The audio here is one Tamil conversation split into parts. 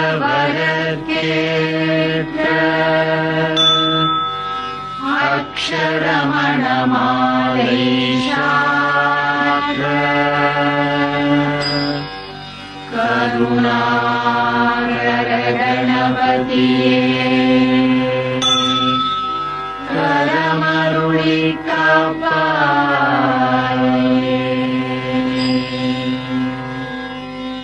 வரக்கேற்ற அக்ஷரமணமாலை சாற்ற கருணாகர கணபதியே கரமருளி காப்பாயே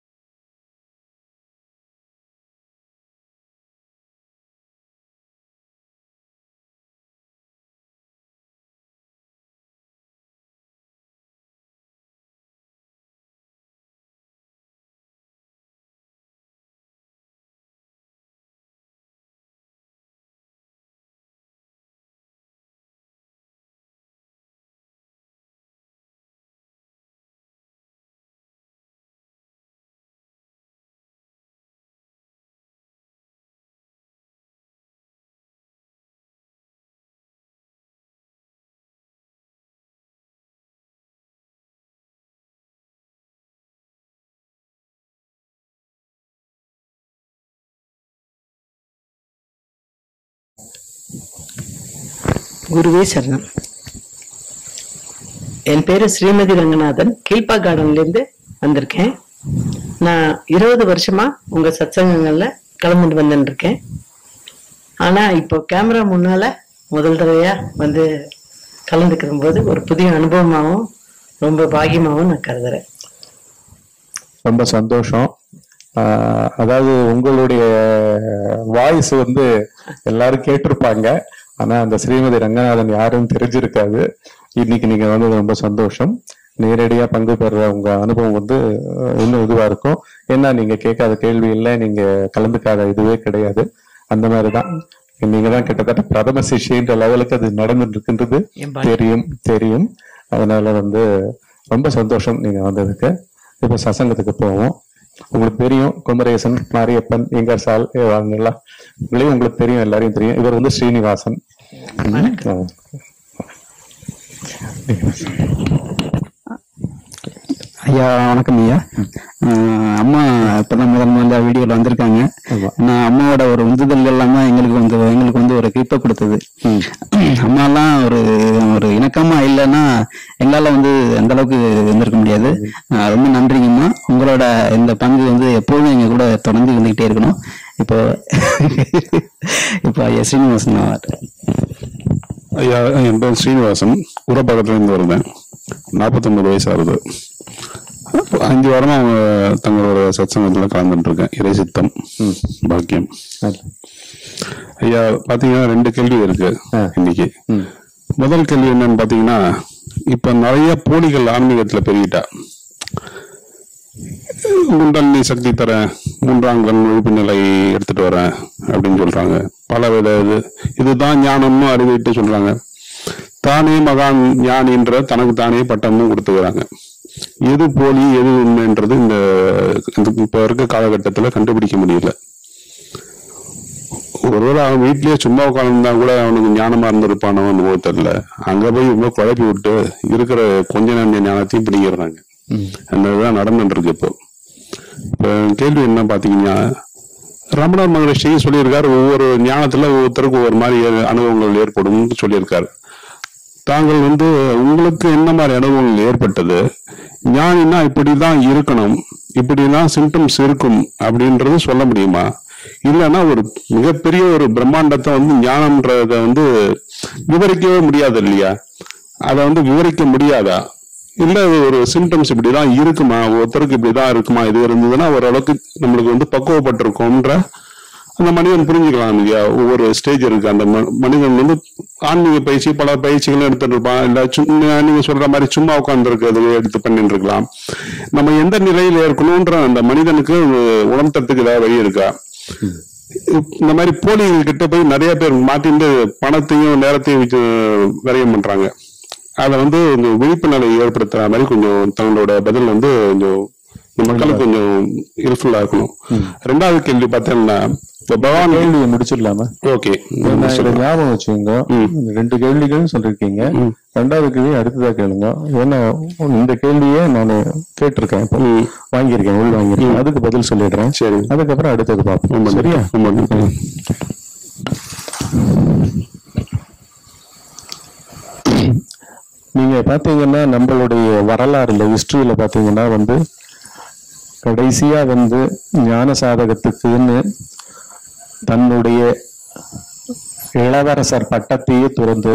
குருவே சரணம் என் பேரு ஸ்ரீமதி ரங்கநாதன் கீழ்பா கார்டன்ல இருந்து வந்திருக்கேன் நான் இருபது வருஷமா உங்க சத்சங்கங்கள்ல கலந்துட்டு வந்துட்டு இருக்கேன் ஆனா இப்போ கேமரா முன்னால முதல் தடவையா வந்து கலந்துக்கிற போது ஒரு புதிய அனுபவமாகவும் ரொம்ப பாகியமாகவும் நான் கருதுறேன் ரொம்ப சந்தோஷம் ஆஹ் அதாவது உங்களுடைய வாய்ஸ் வந்து எல்லாரும் கேட்டிருப்பாங்க ஆனா அந்த ஸ்ரீமதி ரங்கநாதன் யாருன்னு தெரிஞ்சிருக்காது இன்னைக்கு நீங்க வந்தது ரொம்ப சந்தோஷம் நேரடியா பங்கு பெற உங்க அனுபவம் வந்து அஹ், இன்னும் இதுவா இருக்கும் ஏன்னா நீங்க கேட்காத கேள்வி இல்லை நீங்க கலந்துக்காத இதுவே கிடையாது அந்த மாதிரிதான் நீங்க தான் கிட்டத்தட்ட பிரதம சிஷ்யன்ற லெவலுக்கு அது நடந்துட்டு இருக்கின்றது என் பாட்டி. தெரியும் தெரியும் அதனால வந்து ரொம்ப சந்தோஷம் நீங்க வந்ததுக்கு இப்ப சசங்கத்துக்கு போவோம் உங்களுக்கு தெரியும் குமரேசன் மாரியப்பன் எங்கர்சால் இவங்கெல்லாம் உங்களையும் உங்களுக்கு தெரியும் எல்லாரையும் தெரியும் இவர் வந்து ஸ்ரீனிவாசன் ஆ. ஐயா வணக்கம் ஐயா அஹ் அம்மா இப்பதான் முதல் முதல்ல வீடியோல வந்திருக்காங்க ஆமா. நான் அம்மாவோட ஒரு உந்துதல் எல்லாமே எங்களுக்கு வந்து எங்களுக்கு வந்து ஒரு கிரிப்பை கொடுத்தது அம்மா எல்லாம் ஒரு ஒரு இணக்கமா இல்லைன்னா எங்களால வந்து அந்த அளவுக்கு இருந்திருக்க முடியாது அஹ் ரொம்ப நன்றிங்கம்மா உங்களோட இந்த பங்கு வந்து எப்போதும் எங்க கூட தொடர்ந்து இருந்துகிட்டே இருக்கணும் இப்போ இப்போ ஐயா ஸ்ரீனிவாசன் அவர்கள். ஐயா என் பேர் ஸ்ரீனிவாசன் உரப்பக்கத்துலேருந்து வருவேன் நாற்பத்தொம்பது வயசு ஆகுது அஞ்சு வாரமா அவங்க தங்களோட சத்சங்கத்தில் கலந்துட்டு இருக்கேன் இறை சித்தம் பாக்கியம் ஐயா பாத்தீங்கன்னா ரெண்டு கேள்வி இருக்கு ஆ. இன்னைக்கு முதல் கேள்வி என்னன்னு பாத்தீங்கன்னா இப்ப நிறைய போலிகள் ஆன்மீகத்துல பெருகிட்டா குண்டலினி சக்தி தரேன் மூன்றாம் கண் விழிப்பு நிலை எடுத்துட்டு வரேன் அப்படின்னு சொல்றாங்க பல வித இது இதுதான் ஞானம்னு அறிவிட்டு சொல்றாங்க தானே மகான் ஞானின்ற தனக்கு தானே பட்டமும் கொடுத்துக்கிறாங்க எது போலி எது உண்மைன்றது இந்த இந்த இப்ப இருக்க காலகட்டத்துல கண்டுபிடிக்க முடியல ஒருவேளை அவன் வீட்லயே சும்மா உட்காந்துருந்தா கூட அவனுக்கு ஞானமா இருந்திருப்பானோ என்னவோ தெரியல அங்க போய் இவ்வளவு குழப்பி விட்டு இருக்கிற கொஞ்ச நஞ்ச ஞானத்தையும் பிடிக்கிறாங்க அந்த இதுதான் நடந்துட்டு இருக்கு இப்போ இப்ப கேள்வி என்ன பாத்தீங்கன்னா ரமணர் மகரிஷி சொல்லியிருக்காரு ஒவ்வொரு ஞானத்துல ஒவ்வொருத்தருக்கும் ஒவ்வொரு மாதிரி ஏ- அனுபவங்கள் ஏற்படும் சொல்லியிருக்காரு தாங்கள் வந்து உங்களுக்கு என்ன மாதிரி அனுபவங்கள் ஏற்பட்டது ஞானினா இப்படிதான் இருக்கணும் இப்படிதான் சிம்டம்ஸ் இருக்கும் அப்படின்றது சொல்ல முடியுமா இல்லைன்னா ஒரு மிகப்பெரிய ஒரு பிரம்மாண்டத்தை வந்து ஞானம்ன்றத வந்து விவரிக்கவே முடியாது இல்லையா அதை வந்து விவரிக்க முடியாதா இல்ல அது ஒரு சிம்டம்ஸ் இப்படிதான் இருக்குமா ஒருத்தருக்கு இப்படிதான் இருக்குமா இது இருந்ததுன்னா ஓரளவுக்கு நம்மளுக்கு வந்து பக்குவப்பட்டிருக்கோம்ன்ற அந்த மனிதன் புரிஞ்சுக்கலாம் இல்லையா ஒவ்வொரு ஸ்டேஜ் இருக்கு அந்த ம- மனிதன் வந்து ஆன்மீக பயிற்சி பல பயிற்சிகளும் எடுத்துட்டு இருப்பான் இல்ல சும்மா நீங்க சொல்ற மாதிரி சும்மா உட்கார்ந்து இருக்கிறது எடுத்து பண்ணிட்டு இருக்கலாம் நம்ம எந்த நிலையில இருக்கணும்ன்ற அந்த மனிதனுக்கு உணர்த்தறதுக்கு ஏதாவது வழி இருக்கா இந்த மாதிரி போலிகள் கிட்ட போய் நிறைய பேர் மாட்டிட்டு பணத்தையும் நேரத்தையும் வச்சு விரயம் பண்றாங்க அதை வந்து கொஞ்சம் விழிப்பு நிலை ஏற்படுத்துற மாதிரி கொஞ்சம் தங்களோட பதில் வந்து கொஞ்சம் இந்த மக்களுக்கு கொஞ்சம் யூஸ்ஃபுல்லா இருக்கணும் ரெண்டாவது கேள்வி பார்த்தீங்கன்னா இப்ப பகவான் கேள்வியை முடிச்சிடலாமா ஓகே ஏன்னா இதை ஞாபகம் வச்சுக்கோங்க ரெண்டு கேள்விகள் சொல்லிருக்கீங்க ரெண்டாவது கேள்வி அடுத்ததா கேளுங்க ஏன்னா இந்த கேள்வியே நான் கேட்டிருக்கேன் இப்போ வாங்கியிருக்கேன் உள் வாங்கியிருக்கேன் அதுக்கு பதில் சொல்லிடுறேன் சரி. அதுக்கப்புறம் அடுத்தது பார்ப்போம் ரொம்ப நன்றி. சரியா ரொம்ப நன்றி. நீங்க பாத்தீங்கன்னா நம்மளுடைய வரலாறுல ஹிஸ்டரியில பாத்தீங்கன்னா வந்து கடைசியா வந்து ஞான சாதகத்துக்குன்னு தன்னுடைய இளவரசர் பட்டத்தையே துறந்து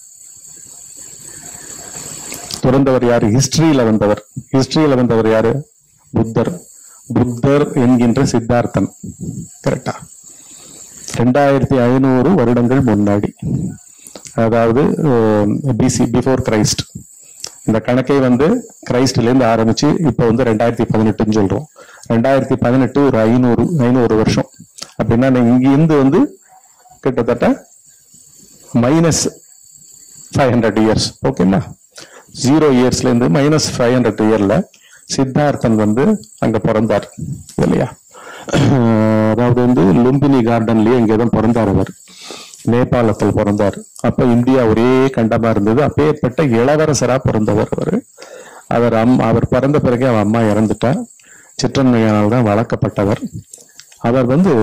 துறந்தவர் யாரு ஹிஸ்டரியில வந்தவர் ஹிஸ்டரியில வந்தவர் யாரு புத்தர் புத்தர் என்கின்ற சித்தார்த்தன் கரெக்டா ரெண்டாயிரத்தி ஐநூறு வருடங்கள் முன்னாடி அதாவது பிசி பிஃபோர் கிரைஸ்ட் இந்த கணக்கை வந்து கிரைஸ்ட்ல இருந்து ஆரம்பிச்சு இப்போ வந்து ரெண்டாயிரத்தி பதினெட்டுன்னு சொல்றோம் ரெண்டாயிரத்தி பதினெட்டு ஒரு ஐநூறு ஐநூறு வருஷம் அப்படின்னா நீங்க இங்கிருந்து வந்து கிட்டத்தட்ட மைனஸ் ஃபைவ் ஹண்ட்ரட் இயர்ஸ் ஓகேங்களா ஜீரோ இயர்ஸ்ல இருந்து மைனஸ் ஃபைவ் ஹண்ட்ரட் இயர்ல சித்தார்த்தன் வந்து அங்க பிறந்தார் இல்லையா அதாவது வந்து லும்பினி கார்டன்லயே இங்கே தான் பிறந்தார் அவர் நேபாளத்தில் பிறந்தார் அப்ப இந்தியா ஒரே கண்டமா இருந்தது அப்பேற்பட்ட இளவரசரா பிறந்தவர் அவர் அவர் அம் அவர் பிறந்த பிறகு அவன் அம்மா இறந்துட்டா சிற்றன்மையானால் தான் வளர்க்கப்பட்டவர் அவர் வந்து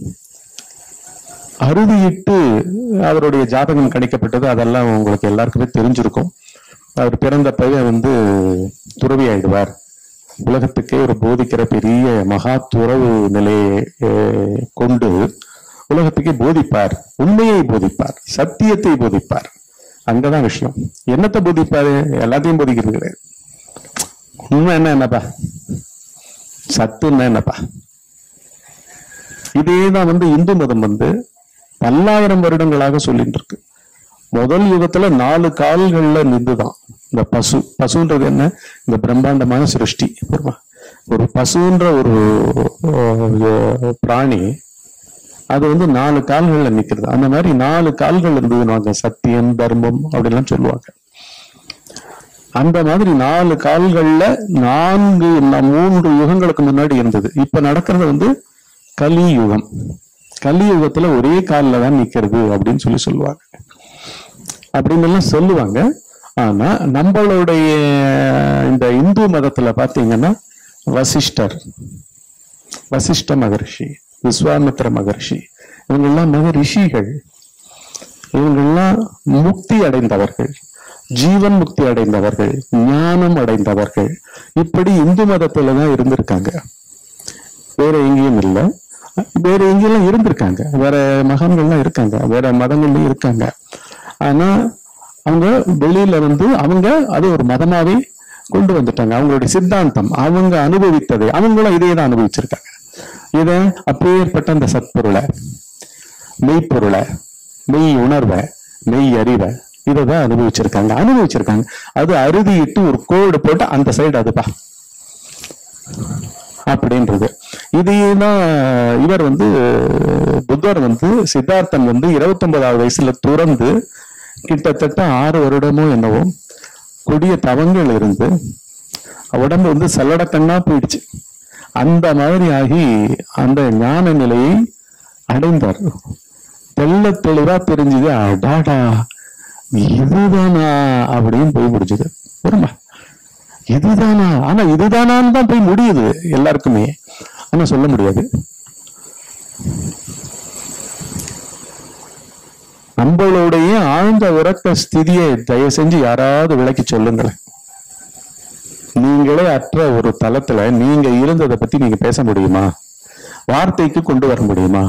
அறுதியிட்டு அவருடைய ஜாதகம் கணிக்கப்பட்டது அதெல்லாம் உங்களுக்கு எல்லாருக்குமே தெரிஞ்சிருக்கும் அவர் பிறந்தப்பவே வந்து துறவி ஆயிடுவார் உலகத்துக்கே ஒரு போதிக்கிற பெரிய மகா துறவு நிலையை அஹ், கொண்டு உலகத்துக்கே போதிப்பார் உண்மையை போதிப்பார் சத்தியத்தை போதிப்பார் அங்கதான் விஷயம் என்னத்தை போதிப்பாரு எல்லாத்தையும் போதிக்கிறது கிடையாது உண்மை என்ன என்னப்பா சத்துன்னா என்னப்பா இதேதான் வந்து இந்து மதம் வந்து பல்லாயிரம் வருடங்களாக சொல்லிட்டு இருக்கு முதல் யுகத்துல நாலு கால்கள்ல நின்றுதான் இந்த பசு பசுன்றது என்ன இந்த பிரம்மாண்டமான சிருஷ்டி புரியுமா? ஒரு பசுன்ற ஒரு அஹ், பிராணி அது வந்து நாலு கால்கள்ல நிக்கிறது அந்த மாதிரி நாலு கால்கள் இருந்ததுன்னு சத்தியம் தர்மம் அப்படிலாம் சொல்லுவாங்க அந்த மாதிரி நாலு கால்கள்ல நான்கு ந- மூன்று யுகங்களுக்கு முன்னாடி இருந்தது இப்ப நடக்கிறது வந்து கலியுகம் கலியுகத்துல ஒரே கால்ல தான் நிக்கிறது அப்படின்னு சொல்லி சொல்லுவாங்க அப்படின்னு எல்லாம் சொல்லுவாங்க ஆனா நம்மளுடைய இந்த இந்து மதத்துல பாத்தீங்கன்னா வசிஷ்டர் வசிஷ்ட மகர்ஷி விஸ்வாமித்திர மகர்ஷி இவங்கெல்லாம் மக ரிஷிகள் இவங்கெல்லாம் முக்தி அடைந்தவர்கள் ஜீவன் முக்தி அடைந்தவர்கள் ஞானம் அடைந்தவர்கள் இப்படி இந்து மதத்துல தான் இருந்திருக்காங்க வேற எங்கேயும் இல்ல வேற எங்கேயும் இருந்திருக்காங்க வேற மகான்கள்லாம் இருக்காங்க வேற மதங்கள்லயும் இருக்காங்க ஆனா அவங்க வெளியில வந்து அவங்க அது ஒரு மதமாவே கொண்டு வந்துட்டாங்க அவங்களுடைய சித்தாந்தம் அவங்க அனுபவித்ததை அவங்களும் இதே தான் அனுபவிச்சிருக்காங்க இத அப்பேற்பட்ட அந்த சத்பொருளை மெய்ப்பொருளை மெய் உணர்வை மெய் அறிவை இதை தான் அனுபவிச்சிருக்காங்க அனுபவிச்சிருக்காங்க அது அறுதியிட்டு ஒரு கோடு போட்டு அந்த சைடு அதுப்பா அப்படின்றது இதையேதான் இவர் வந்து புத்தர் வந்து சித்தார்த்தன் வந்து இருபத்தி ஒன்பதாவது வயசுல துறந்து கிட்டத்தட்ட ஆறு வருடமோ என்னவோ கொடிய தவங்கள் இருந்து உடம்பு வந்து சல்லடக்கண்ணா போயிடுச்சு அந்த மாதிரி ஆகி அந்த ஞான நிலையை அடைந்தார் தெள்ள தெளிவா தெரிஞ்சது அடாடா இதுதானா அப்படின்னு போய் முடிஞ்சது வருமா இதுதானா ஆனா இதுதானான்னு தான் போய் முடியுது எல்லாருக்குமே ஆனா சொல்ல முடியாது நம்மளுடைய ஆழ்ந்த உறக்க ஸ்திதியை தயவு செஞ்சு யாராவது விளக்கி சொல்லுங்களேன் நீங்களே அற்ற ஒரு தளத்துல நீங்க இருந்ததை பத்தி நீங்க பேச முடியுமா வார்த்தைக்கு கொண்டு வர முடியுமா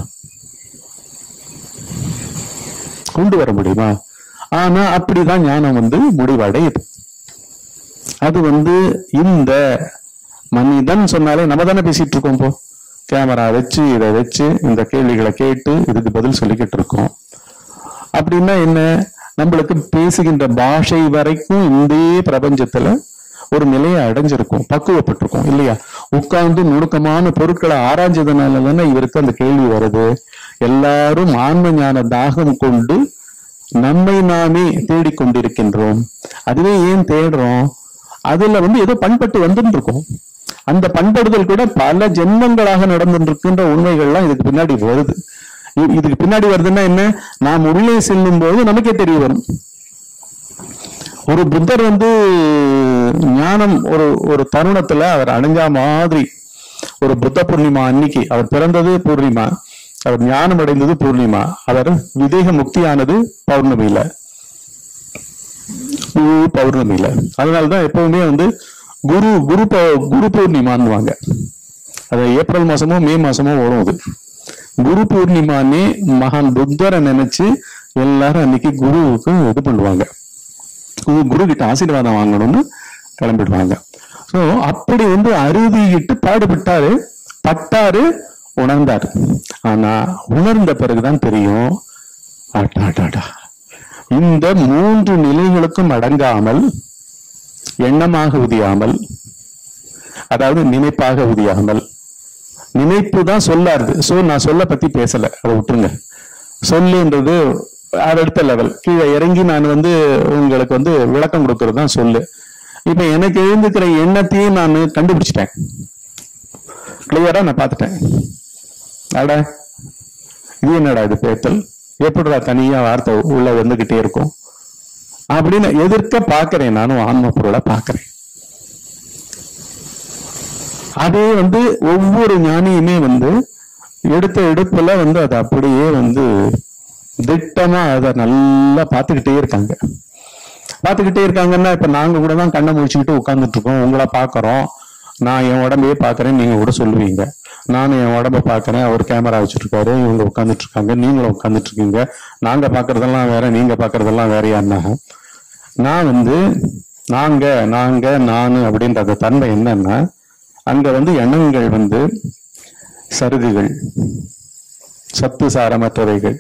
கொண்டு வர முடியுமா ஆனா அப்படிதான் ஞானம் வந்து முடிவடையுது அது வந்து இந்த மனிதன் சொன்னாலே நம்ம தானே பேசிட்டு இருக்கோம் போ கேமரா வச்சு இதை வச்சு இந்த கேள்விகளை கேட்டு இதுக்கு பதில் சொல்லிக்கிட்டு இருக்கோம் அப்படின்னா என்ன நம்மளுக்கு பேசுகின்ற பாஷை வரைக்கும் இந்த பிரபஞ்சத்துல ஒரு நிலையை அடைஞ்சிருக்கும் பக்குவப்பட்டிருக்கும் இல்லையா உட்கார்ந்து நுணுக்கமான பொருட்களை ஆராய்ஞ்சதுனால தானே இவருக்கு அந்த கேள்வி வருது எல்லாரும் ஆன்ம ஞான தாகம் கொண்டு நம்மை நாமே தேடிக்கொண்டிருக்கின்றோம் அதுவே ஏன் தேடுறோம் அதுல வந்து ஏதோ பண்பட்டு வந்துட்டு இருக்கோம் அந்த பண்படுதல் கூட பல ஜென்மங்களாக நடந்துருக்கின்ற உண்மைகள்லாம் இதுக்கு பின்னாடி வருது இ- இதுக்கு பின்னாடி வருதுன்னா என்ன நாம் உள்ளே செல்லும் போது நமக்கே தெரிய வரும் ஒரு புத்தர் வந்து ஞானம் ஒரு ஒரு தருணத்துல அவர் அடைஞ்சா மாதிரி ஒரு புத்த பூர்ணிமா அன்னைக்கு அவர் பிறந்தது பூர்ணிமா அவர் ஞானம் அடைந்தது பூர்ணிமா அவர் விதேக முக்தியானது பௌர்ணமியில குரு பௌர்ணமியில அதனாலதான் எப்பவுமே வந்து குரு குரு பௌ- குரு பூர்ணிமான்னுவாங்க அது ஏப்ரல் மாசமோ மே மாசமோ வரும் அது குரு பூர்ணிமானே மகான் புத்தரை நினைச்சு எல்லாரும் அன்னைக்கு குருவுக்கு இது பண்ணுவாங்க குரு குரு கிட்ட ஆசீர்வாதம் வாங்கணும்னு கிளம்பிடுவாங்க சோ அப்படி வந்து அறுதியிட்டு பாடுபட்டாரு பட்டாரு உணர்ந்தாரு ஆனா உணர்ந்த பிறகுதான் தெரியும் அடாடாடா இந்த மூன்று நிலைகளுக்கும் அடங்காமல் எண்ணமாக உதியாமல் அதாவது நினைப்பாக உதியாமல் நினைப்பு தான் சொல்லாருது சோ நான் சொல்ல பத்தி பேசல அதை விட்டுருங்க சொல்லுன்றது அது அடுத்த லெவல் கீழே இறங்கி நான் வந்து உங்களுக்கு வந்து விளக்கம் கொடுக்கறது தான் சொல்லு இப்ப எனக்கு எழுந்துக்கிற எண்ணத்தையும் நான் கண்டுபிடிச்சிட்டேன் கிளியரா நான் பார்த்துட்டேன் அட இது என்னடா இது பேத்தல் எப்படிடா தனியா வார்த்தை உள்ள வந்துகிட்டே இருக்கும் அப்படின்னு எதிர்க்க பாக்குறேன் நானும் ஆன்ம பொருளை பாக்குறேன் அதே வந்து ஒவ்வொரு ஞானியுமே வந்து எடுத்த எடுப்புல வந்து அதை அப்படியே வந்து திட்டமா அதை நல்லா பார்த்துக்கிட்டே இருக்காங்க பார்த்துக்கிட்டே இருக்காங்கன்னா இப்ப நாங்க கூட தான் கண்ணை முடிச்சுக்கிட்டு உட்கார்ந்துட்டு இருக்கோம் உங்களை பாக்குறோம் நான் என் உடம்பையே பாக்குறேன் நீங்க கூட சொல்லுவீங்க நானும் என் உடம்ப பாக்குறேன் அவர் கேமரா வச்சுட்டு இருக்காரு இவங்க உட்காந்துட்டு இருக்காங்க நீங்களும் உட்காந்துட்டு இருக்கீங்க நாங்க பாக்குறதெல்லாம் வேற நீங்க பாக்குறதெல்லாம் வேறையான்னா நான் வந்து நாங்க நாங்க நானு அப்படின்ற அந்த தன்மை என்னன்னா அங்க வந்து எண்ணங்கள் வந்து சருகுகள் சத்து சாரமற்றவைகள்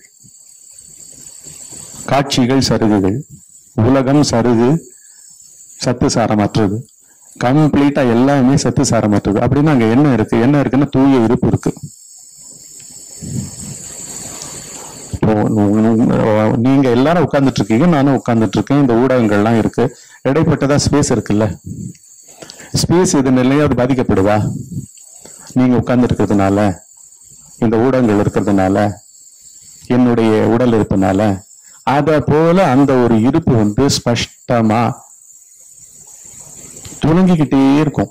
காட்சிகள் சருகுகள் உலகம் சருகு சத்து சாரமற்றது கம்ப்ளீட்டா எல்லாமே சத்து சாரமற்றது அப்படின்னா அங்க என்ன இருக்கு என்ன இருக்குன்னா தூய இருப்பு இருக்கு இப்போ உ- உ- நீங்க எல்லாரும் உட்கார்ந்துட்டு இருக்கீங்க நானும் உட்கார்ந்துட்டு இருக்கேன் இந்த ஊடகங்கள்லாம் இருக்கு இடைப்பட்டதா ஸ்பேஸ் இருக்குல்ல ஸ்பேஸ் இது நிலையாவது பாதிக்கப்படுதா நீங்க உட்கார்ந்து இருக்கிறதுனால இந்த ஊடகங்கள் இருக்கிறதுனால என்னுடைய உடல் இருப்பனால அத போல அந்த ஒரு இருப்பு வந்து ஸ்பஷ்டமா துணங்கிக்கிட்டே இருக்கும்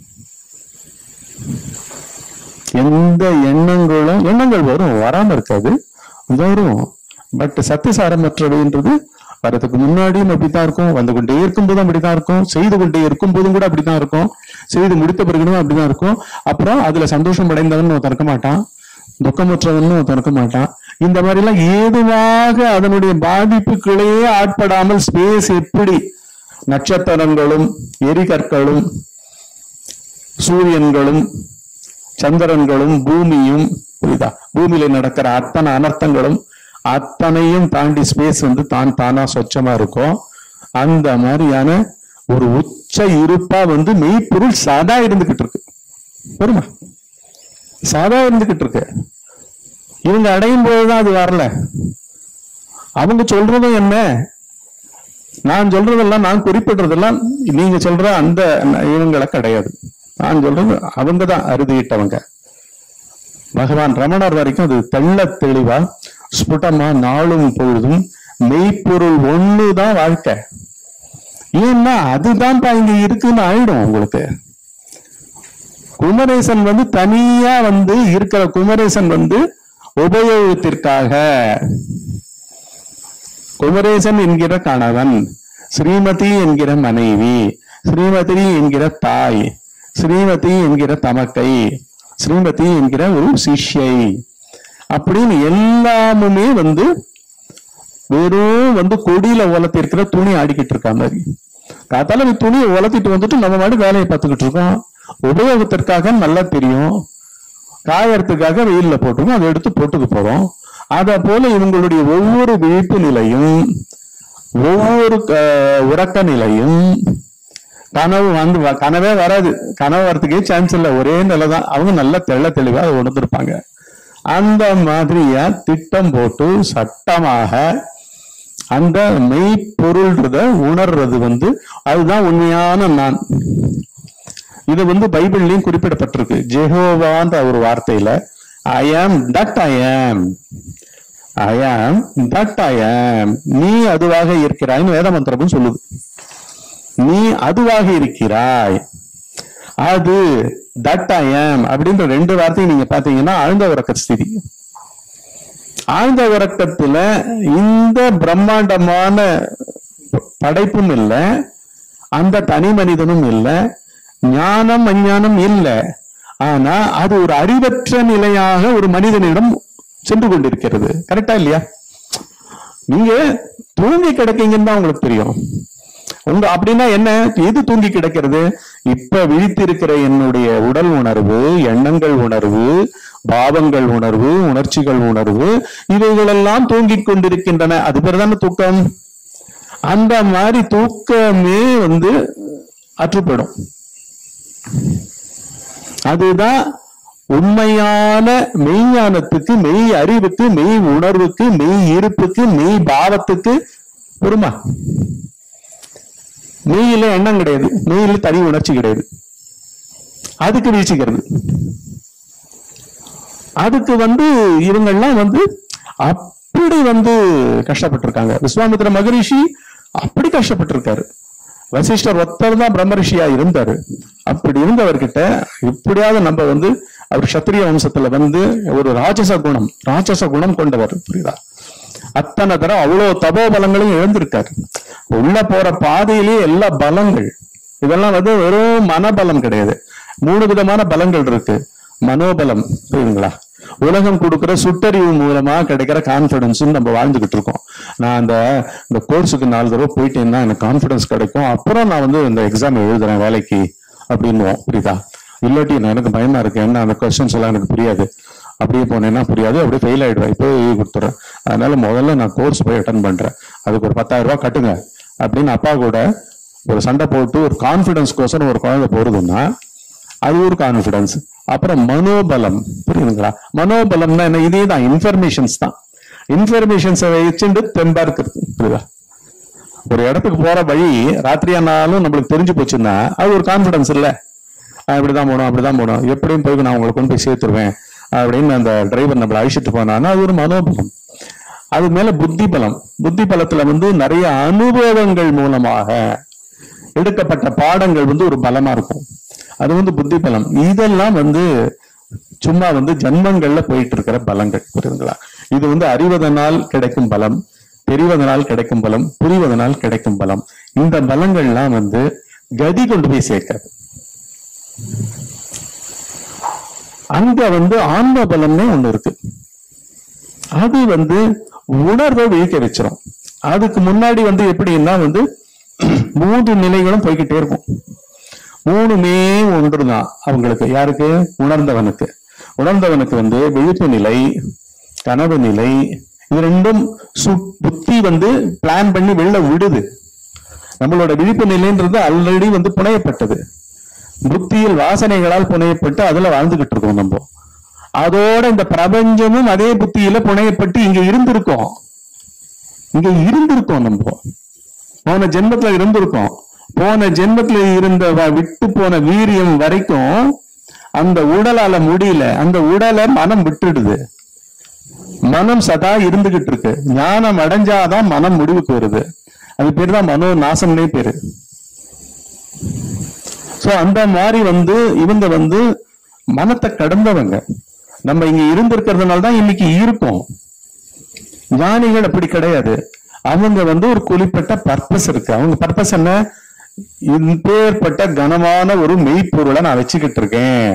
எந்த எண்ணங்களும் எண்ணங்கள் வரும் வராம இருக்காது வரும் பட் சத்தியசாரமற்றவைன்றது வரதுக்கு முன்னாடியும் அப்படித்தான் இருக்கும் வந்து கொண்டே இருக்கும்போதும் அப்படித்தான் இருக்கும் செய்து கொண்டே இருக்கும் போதும் கூட அப்படித்தான் இருக்கும் செய்து முடித்த பிறகும் அப்படிதான் இருக்கும் அப்புறம் அதுல சந்தோஷம் அடைந்தவன் ஒருத்தன் இருக்க மாட்டான் துக்கமற்றவன் ஒருத்தன் இருக்க மாட்டான் இந்த மாதிரி எல்லாம் ஏதுவாக அதனுடைய பாதிப்புகளே ஆட்படாமல் ஸ்பேஸ் எப்படி நட்சத்திரங்களும் எரிகற்களும் சூரியன்களும் சந்திரன்களும் பூமியும் புரியுதா பூமியில நடக்கிற அத்தனை அனர்த்தங்களும் அத்தனையும் தாண்டி ஸ்பேஸ் வந்து தான் தானா சொச்சமா இருக்கும் அந்த மாதிரியான ஒரு உச்ச இருப்பா வந்து மெய்ப்பொருள் சாதா இருந்துகிட்டு இருக்கு வருமா சாதா இருந்துகிட்டு இருக்கு இவங்க அடையும் போதுதான் அது வரல அவங்க சொல்றதும் என்ன நான் சொல்றதெல்லாம் நான் குறிப்பிடுறதெல்லாம் நீங்க சொல்ற அந்த இவங்களை கிடையாது நான் சொல்றது அவங்க தான் அறுதியிட்டவங்க பகவான் ரமணர் வரைக்கும் அது தெள்ள தெளிவா ஸ்புடமா நாளும் பொழுதும் மெய்ப்பொருள் ஒண்ணுதான் வாழ்க்கை ஏன்னா அதுதான்ப்பா இங்க இருக்குன்னு ஆயிடும் உங்களுக்கு குமரேசன் வந்து தனியா வந்து இருக்கிற குமரேசன் வந்து உபயோகத்திற்காக குமரேசன் என்கிற கணவன் ஸ்ரீமதி என்கிற மனைவி ஸ்ரீமதி என்கிற தாய் ஸ்ரீமதி என்கிற தமக்கை ஸ்ரீமதி என்கிற ஒரு சிஷ்யை அப்படின்னு எல்லாமுமே வந்து வெறும் வந்து கொடியில உலர்த்தி இருக்கிற துணி ஆடிக்கிட்டு இருக்க மாதிரி காத்தால இந்த துணியை உலர்த்திட்டு வந்துட்டு நம்ம மாதிரி வேலையை பார்த்துக்கிட்டு இருக்கோம் உபயோகத்திற்காக நல்லா தெரியும் காயறதுக்காக வெயில்ல போட்டுருக்கோம் அதை எடுத்து போட்டுக்க போறோம் அத போல இவங்களுடைய ஒவ்வொரு விழிப்பு நிலையும் ஒவ்வொரு க- உறக்க நிலையும் கனவு வந்து வ- கனவே வராது கனவு வரதுக்கே சான்ஸ் இல்ல ஒரே நிலை தான் அவங்க நல்ல தெள்ள தெளிவா அதை உணர்ந்திருப்பாங்க அந்த மாதிரியா திட்டம் போட்டு சட்டமாக அந்த மெய்ப்பொருள்ன்றத உணர்றது வந்து அதுதான் உண்மையான நான் இது வந்து பைபிள்லயும் குறிப்பிடப்பட்டிருக்கு ஜெகோவான்ற ஒரு வார்த்தையில ஐ ஆம் தட் ஐ ஆம் ஐ ஆம் தட் ஐ ஆம் நீ அதுவாக இருக்கிறாய்னு வேத மந்திரமும் சொல்லுது நீ அதுவாக இருக்கிறாய் அது தட் ஐ ஆம் அப்படின்ற ரெண்டு வார்த்தையும் நீங்க பாத்தீங்கன்னா ஆழ்ந்த உறக்க ஸ்திதி ஆழ்ந்த உறக்கத்துல இந்த பிரம்மாண்டமான படைப்பும் இல்லை அந்த தனி மனிதனும் இல்லை ஞானம் அஞ்ஞானம் இல்லை ஆனா அது ஒரு அறிவற்ற நிலையாக ஒரு மனிதனிடம் சென்று கொண்டிருக்கிறது கரெக்டா இல்லையா நீங்க தூங்கி கிடக்கீங்கன்னு தான் உங்களுக்கு தெரியும் உங்க அப்படின்னா என்ன எது தூங்கி கிடக்கிறது இப்ப விழித்திருக்கிற என்னுடைய உடல் உணர்வு எண்ணங்கள் உணர்வு பாவங்கள் உணர்வு உணர்ச்சிகள் உணர்வு இவைகளெல்லாம் தூங்கிக் கொண்டிருக்கின்றன அது பேர் தானே தூக்கம் அந்த மாதிரி தூக்கமே வந்து அற்றுப்படும் அதுதான் உண்மையான மெய்ஞானத்துக்கு மெய் அறிவுக்கு மெய் உணர்வுக்கு மெய் இருப்புக்கு மெய் பாவத்துக்கு பொறுமா மெய்யில எண்ணம் கிடையாது மெய்யில தனி உணர்ச்சி கிடையாது அதுக்கு வீழ்ச்சிக்கிறது அதுக்கு வந்து இவங்கெல்லாம் வந்து அப்படி வந்து கஷ்டப்பட்டிருக்காங்க விஸ்வாமித்திர மகரிஷி அப்படி கஷ்டப்பட்டிருக்காரு வசிஷ்டர் ஒருத்தர் தான் பிரம்மரிஷியா இருந்தாரு அப்படி இருந்தவர்கிட்ட எப்படியாவது நம்ம வந்து அவர் சத்திரிய வம்சத்துல வந்து ஒரு ராட்சச குணம் ராட்சச குணம் கொண்டவர் புரியுதா அத்தனை தரம் அவ்வளவு தபோபலங்களையும் இழந்திருக்காரு உள்ள போற பாதையிலேயே எல்லா பலங்கள் இதெல்லாம் வந்து வெறும் மனபலம் கிடையாது மூணு விதமான பலங்கள் இருக்கு மனோபலம் புரியுதுங்களா உலகம் கொடுக்கிற சுட்டறிவு மூலமா கிடைக்கிற கான்பிடன்ஸ் நம்ம வாழ்ந்துகிட்டு இருக்கோம் நான் அந்த இந்த கோர்ஸுக்கு நாலு தடவை போயிட்டேன்னா எனக்கு கான்பிடன்ஸ் கிடைக்கும் அப்புறம் நான் வந்து இந்த எக்ஸாம் எழுதுறேன் வேலைக்கு அப்படின்னுவோம் புரியுதா இல்லாட்டி நான் எனக்கு பயமா இருக்கு என்ன அந்த கொஸ்டின்ஸ் எல்லாம் எனக்கு புரியாது அப்படியே போனேன்னா புரியாது அப்படியே ஃபெயில் ஆயிடுவேன் இப்போ எழுதி கொடுத்துறேன் அதனால முதல்ல நான் கோர்ஸ் போய் அட்டன் பண்றேன் அதுக்கு ஒரு பத்தாயிரம் ரூபாய் கட்டுங்க அப்படின்னு அப்பா கூட ஒரு சண்டை போட்டு ஒரு கான்பிடன்ஸ் கோசம் ஒரு குழந்தை போறதுன்னா அது ஒரு கான்பிடன்ஸ் அப்புறம் மனோபலம் புரியுதுங்களா மனோபலம்னா என்ன இதே தான் இன்ஃபர்மேஷன்ஸ் தான் இன்ஃபர்மேஷன்ஸை வச்சுட்டு தெம்பா இருக்கிறது புரியுதா ஒரு இடத்துக்கு போற வழி ராத்திரி ஆனாலும் நம்மளுக்கு தெரிஞ்சு போச்சுன்னா அது ஒரு கான்பிடன்ஸ் இல்ல நான் இப்படிதான் போகணும் அப்படிதான் போகணும் எப்படியும் போய் நான் உங்களை கொண்டு போய் சேர்த்துருவேன் அப்படின்னு அந்த டிரைவர் நம்மளை அழிச்சிட்டு போனான்னா அது ஒரு மனோபலம் அது மேல புத்தி பலம் புத்தி பலத்துல வந்து நிறைய அனுபவங்கள் மூலமாக எடுக்கப்பட்ட பாடங்கள் வந்து ஒரு பலமா இருக்கும் அது வந்து புத்தி பலம் இதெல்லாம் வந்து சும்மா வந்து ஜன்மங்கள்ல போயிட்டு இருக்கிற பலங்கள் புரியுதுங்களா இது வந்து அறிவதனால் கிடைக்கும் பலம் தெரிவதனால் கிடைக்கும் பலம் புரிவதனால் கிடைக்கும் பலம் இந்த பலங்கள்லாம் வந்து கதி கொண்டு போய் சேர்க்காது அங்க வந்து ஆன்ம பலம்னே ஒண்ணு இருக்கு அது வந்து உணர்வை விழிக்க வச்சிரும் அதுக்கு முன்னாடி வந்து எப்படின்னா வந்து மூன்று நிலைகளும் போய்கிட்டே இருக்கும் மூணுமே ஒன்றுதான் அவங்களுக்கு யாருக்கு உணர்ந்தவனுக்கு உணர்ந்தவனுக்கு வந்து விழிப்பு நிலை கனவு நிலை இது ரெண்டும் சு- புத்தி வந்து பிளான் பண்ணி வெளில விடுது நம்மளோட விழிப்பு நிலைன்றது ஆல்ரெடி வந்து புனையப்பட்டது புத்தியில் வாசனைகளால் புனையப்பட்டு அதுல வாழ்ந்துகிட்டு இருக்கோம் நம்ம அதோட இந்த பிரபஞ்சமும் அதே புத்தியில புனையப்பட்டு இங்க இருந்திருக்கோம் இங்க இருந்திருக்கோம் நம்ம போன ஜென்மத்துல இருந்திருக்கோம் போன ஜென்மத்துல இருந்த வ- விட்டு போன வீரியம் வரைக்கும் அந்த உடலால முடியல அந்த உடலை மனம் விட்டுடுது மனம் சதா இருந்துகிட்டு இருக்கு ஞானம் அடைஞ்சாதான் மனம் முடிவுக்கு வருது அது பேர் தான் மனோ நாசம்னே பேரு சோ அந்த மாதிரி வந்து இவங்க வந்து மனத்தை கடந்தவங்க நம்ம இங்க இருந்திருக்கிறதுனால தான் இன்னைக்கு இருக்கோம் ஞானிகள் அப்படி கிடையாது அவங்க வந்து ஒரு குறிப்பிட்ட பர்பஸ் இருக்கு அவங்க பர்பஸ் என்ன இப்பேற்பட்ட கனமான ஒரு மெய்ப்பொருளை நான் வச்சுக்கிட்டு இருக்கேன்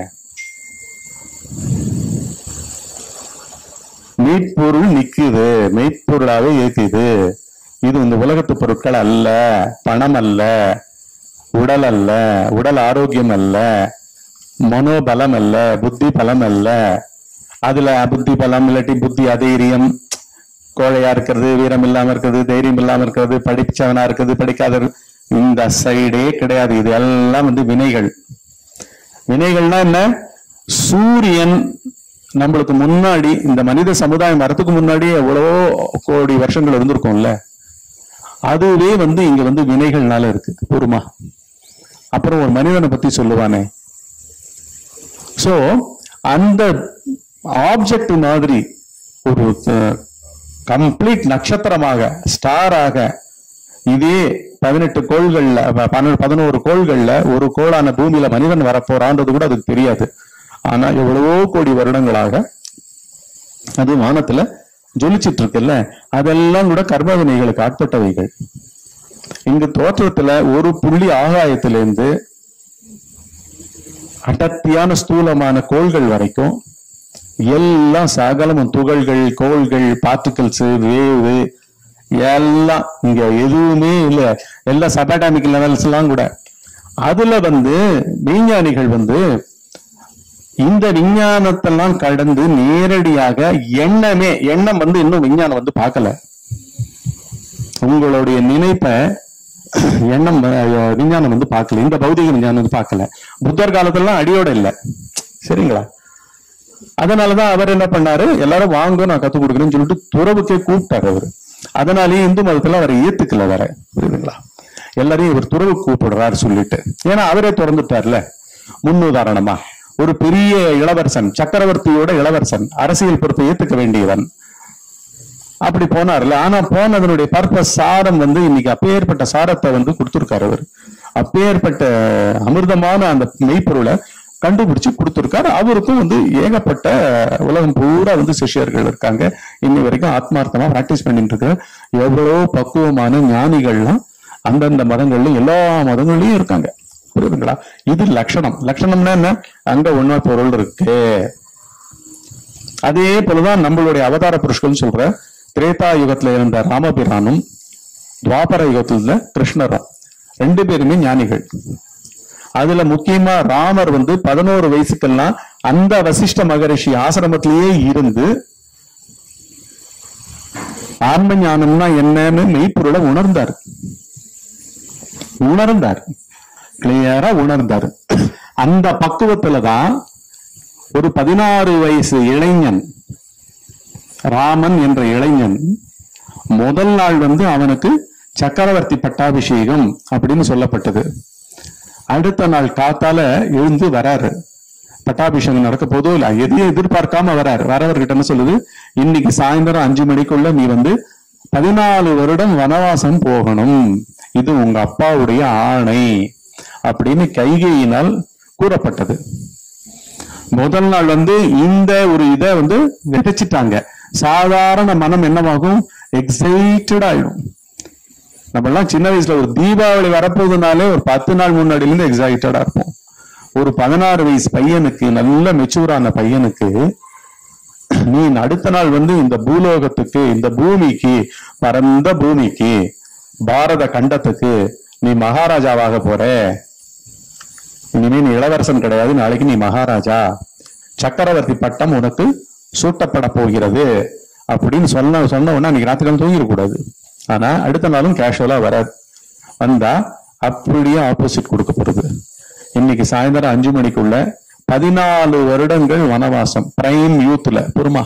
மெய்ப்பொருள் நிக்குது மெய்ப்பொருளாவே இருக்குது இது இந்த உலகத்து பொருட்கள் அல்ல பணம் அல்ல உடல் அல்ல உடல் ஆரோக்கியம் அல்ல மனோபலம் அல்ல புத்தி பலம் அல்ல அதுல புத்தி பலம் இல்லாட்டி புத்தி அதைரியம் கோழையா இருக்கிறது வீரம் இல்லாம இருக்கிறது தைரியம் இல்லாம இருக்கிறது படிச்சவனா இருக்கிறது படிக்காத இந்த சைடே கிடையாது இது எல்லாம் வந்து வினைகள் வினைகள்னா என்ன சூரியன் நம்மளுக்கு முன்னாடி இந்த மனித சமுதாயம் வரதுக்கு முன்னாடி எவ்வளவோ கோடி வருஷங்கள் இருந்திருக்கும்ல அதுவே வந்து இங்க வந்து வினைகள்னால இருக்கு பொறுமா அப்புறம் ஒரு மனிதனை பத்தி சொல்லுவானே சோ அந்த ஆப்ஜெக்ட் மாதிரி ஒரு கம்ப்ளீட் நட்சத்திரமாக ஸ்டாராக இதே பதினெட்டு கோள்கள்ல ப- பன்ன- பதினோரு கோள்கள்ல ஒரு கோளான பூமியில மனிதன் வரப்போறான்றது கூட அதுக்கு தெரியாது ஆனா எவ்வளவோ கோடி வருடங்களாக அது வானத்துல ஜொலிச்சிட்டு இருக்குல்ல அதெல்லாம் கூட கர்ம வினைகளுக்கு ஆட்பட்டவைகள் இங்கு தோற்றத்துல ஒரு புள்ளி ஆகாயத்திலிருந்து அடர்த்தியான ஸ்தூலமான கோள்கள் வரைக்கும் எல்லாம் சகலமும் துகள்கள் கோள்கள் பார்ட்டிகல்ஸ் வேவு எல்லாம் இங்க எதுவுமே இல்ல எல்லாம் சபாடாமிக் லெவல்ஸ் எல்லாம் கூட அதுல வந்து விஞ்ஞானிகள் வந்து இந்த விஞ்ஞானத்தெல்லாம் கடந்து நேரடியாக எண்ணமே எண்ணம் வந்து இன்னும் விஞ்ஞானம் வந்து பார்க்கல உங்களுடைய நினைப்பை எண்ணம் அஹ், விஞ்ஞானம் வந்து பார்க்கல இந்த பௌதிக விஞ்ஞானம் வந்து பார்க்கல புத்தர் காலத்துலாம் அடியோட இல்லை சரிங்களா அதனாலதான் அவர் என்ன பண்ணாரு எல்லாரும் வாங்க நான் கத்து கொடுக்குறேன்னு சொல்லிட்டு துறவுக்கே கூப்பிட்டாரு அவரு அதனாலேயே இந்து மதத்துல அவரை ஏத்துக்கல வேற புரியுதுங்களா எல்லாரையும் இவர் துறவு கூப்பிடுறாரு சொல்லிட்டு ஏன்னா அவரே திறந்துட்டார்ல முன்னுதாரணமா ஒரு பெரிய இளவரசன் சக்கரவர்த்தியோட இளவரசன் அரசியல் பொறுப்பை ஏத்துக்க வேண்டியவன் அப்படி போனார்ல ஆனா போனதனுடைய பர்பஸ் சாரம் வந்து இன்னைக்கு அப்பேற்பட்ட சாரத்தை வந்து கொடுத்திருக்காரு அவர் அப்பேற்பட்ட அமிர்தமான அந்த மெய்ப்பொருளை கண்டுபிடிச்சு கொடுத்திருக்காரு அவருக்கும் வந்து ஏகப்பட்ட உலகம் பூரா வந்து சிஷ்யர்கள் இருக்காங்க இன்னி வரைக்கும் ஆத்மார்த்தமா பிராக்டிஸ் பண்ணிட்டு இருக்க எவ்வளவோ பக்குவமான ஞானிகள்லாம் அந்தந்த மதங்கள்லயும் எல்லா மதங்கள்லயும் இருக்காங்க புரியுதுங்களா இது லட்சணம் லட்சணம்னா என்ன அங்க உண்மை பொருள் இருக்கு அதே போலதான் நம்மளுடைய அவதார புருஷ்கள் சொல்ற திரேதா யுகத்துல இருந்த ராமபிரானும் துவாபர யுகத்துல இருந்த கிருஷ்ணரும் ரெண்டு பேருமே ஞானிகள் அதுல முக்கியமா ராமர் வந்து பதினோரு வயசுக்கெல்லாம் அந்த வசிஷ்ட மகரிஷி ஆசிரமத்திலேயே இருந்து ஆன்ம ஞானம்னா என்னன்னு மெய்ப்பொருளை உணர்ந்தார் உணர்ந்தார் கிளியரா உணர்ந்தார் அந்த பக்குவத்துல தான் ஒரு பதினாறு வயசு இளைஞன் ராமன் என்ற இளைஞன் முதல் நாள் வந்து அவனுக்கு சக்கரவர்த்தி பட்டாபிஷேகம் அப்படின்னு சொல்லப்பட்டது அடுத்த நாள் காத்தால எழுந்து வராரு பட்டாபிஷேகம் நடக்க போதோ இல்ல எதையும் எதிர்பார்க்காம வராரு வரவர்கிட்ட என்ன சொல்லுது இன்னைக்கு சாயந்தரம் அஞ்சு மணிக்குள்ள நீ வந்து பதினாலு வருடம் வனவாசம் போகணும் இது உங்க அப்பாவுடைய ஆணை அப்படின்னு கைகையினால் கூறப்பட்டது முதல் நாள் வந்து இந்த ஒரு இதை வந்து விதைச்சிட்டாங்க சாதாரண மனம் என்னவாகும் எக்ஸைட்டட் ஆயிடும் நம்ம எல்லாம் சின்ன வயசுல ஒரு தீபாவளி வரப்போகுதுனாலே ஒரு பத்து நாள் முன்னாடில இருந்து எக்ஸைட்டடா இருப்போம் ஒரு பதினாறு வயசு பையனுக்கு நல்ல மெச்சூரான பையனுக்கு நீ அடுத்த நாள் வந்து இந்த பூலோகத்துக்கு இந்த பூமிக்கு பரந்த பூமிக்கு பாரத கண்டத்துக்கு நீ மகாராஜாவாக போற இனிமே நீ இளவரசன் கிடையாது நாளைக்கு நீ மகாராஜா சக்கரவர்த்தி பட்டம் உனக்கு சூட்டப்பட போகிறது அப்படின்னு சொன்ன சொன்ன உடனே அன்னைக்கு ராத்திரி தூங்கிடக்கூடாது ஆனா அடுத்த நாளும் கேஷுவலா வராது வந்தா அப்படியே ஆப்போசிட் கொடுக்கப்படுது இன்னைக்கு சாயந்தரம் அஞ்சு மணிக்குள்ள பதினாலு வருடங்கள் வனவாசம் பிரைம் யூத்ல பொறுமா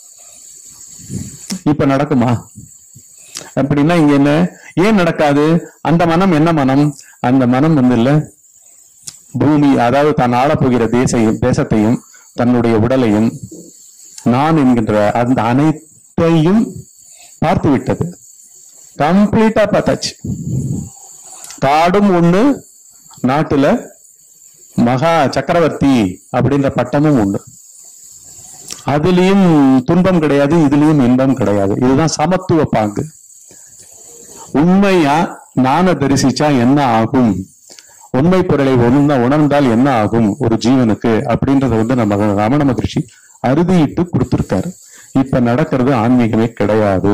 இப்ப நடக்குமா அப்படின்னா இங்க என்ன ஏன் நடக்காது அந்த மனம் என்ன மனம் அந்த மனம் வந்து இல்ல பூமி அதாவது தான் ஆளப்போகிற தேசையும் தேசத்தையும் தன்னுடைய உடலையும் நான் என்கின்ற அந்த அனைத்தையும் பார்த்து விட்டது கம்ப்ளீட்டா பார்த்தாச்சு காடும் ஒண்ணு நாட்டுல மகா சக்கரவர்த்தி அப்படின்ற பட்டமும் உண்டு அதுலயும் துன்பம் கிடையாது இதுலயும் இன்பம் கிடையாது இதுதான் சமத்துவ பாங்கு உண்மையா நான தரிசிச்சா என்ன ஆகும் உண்மை பொருளை உணர்ந்தா உணர்ந்தால் என்ன ஆகும் ஒரு ஜீவனுக்கு அப்படின்றத வந்து நம்ம ரமண மகரிஷி அறுதியிட்டு கொடுத்திருக்காரு இப்ப நடக்கிறது ஆன்மீகமே கிடையாது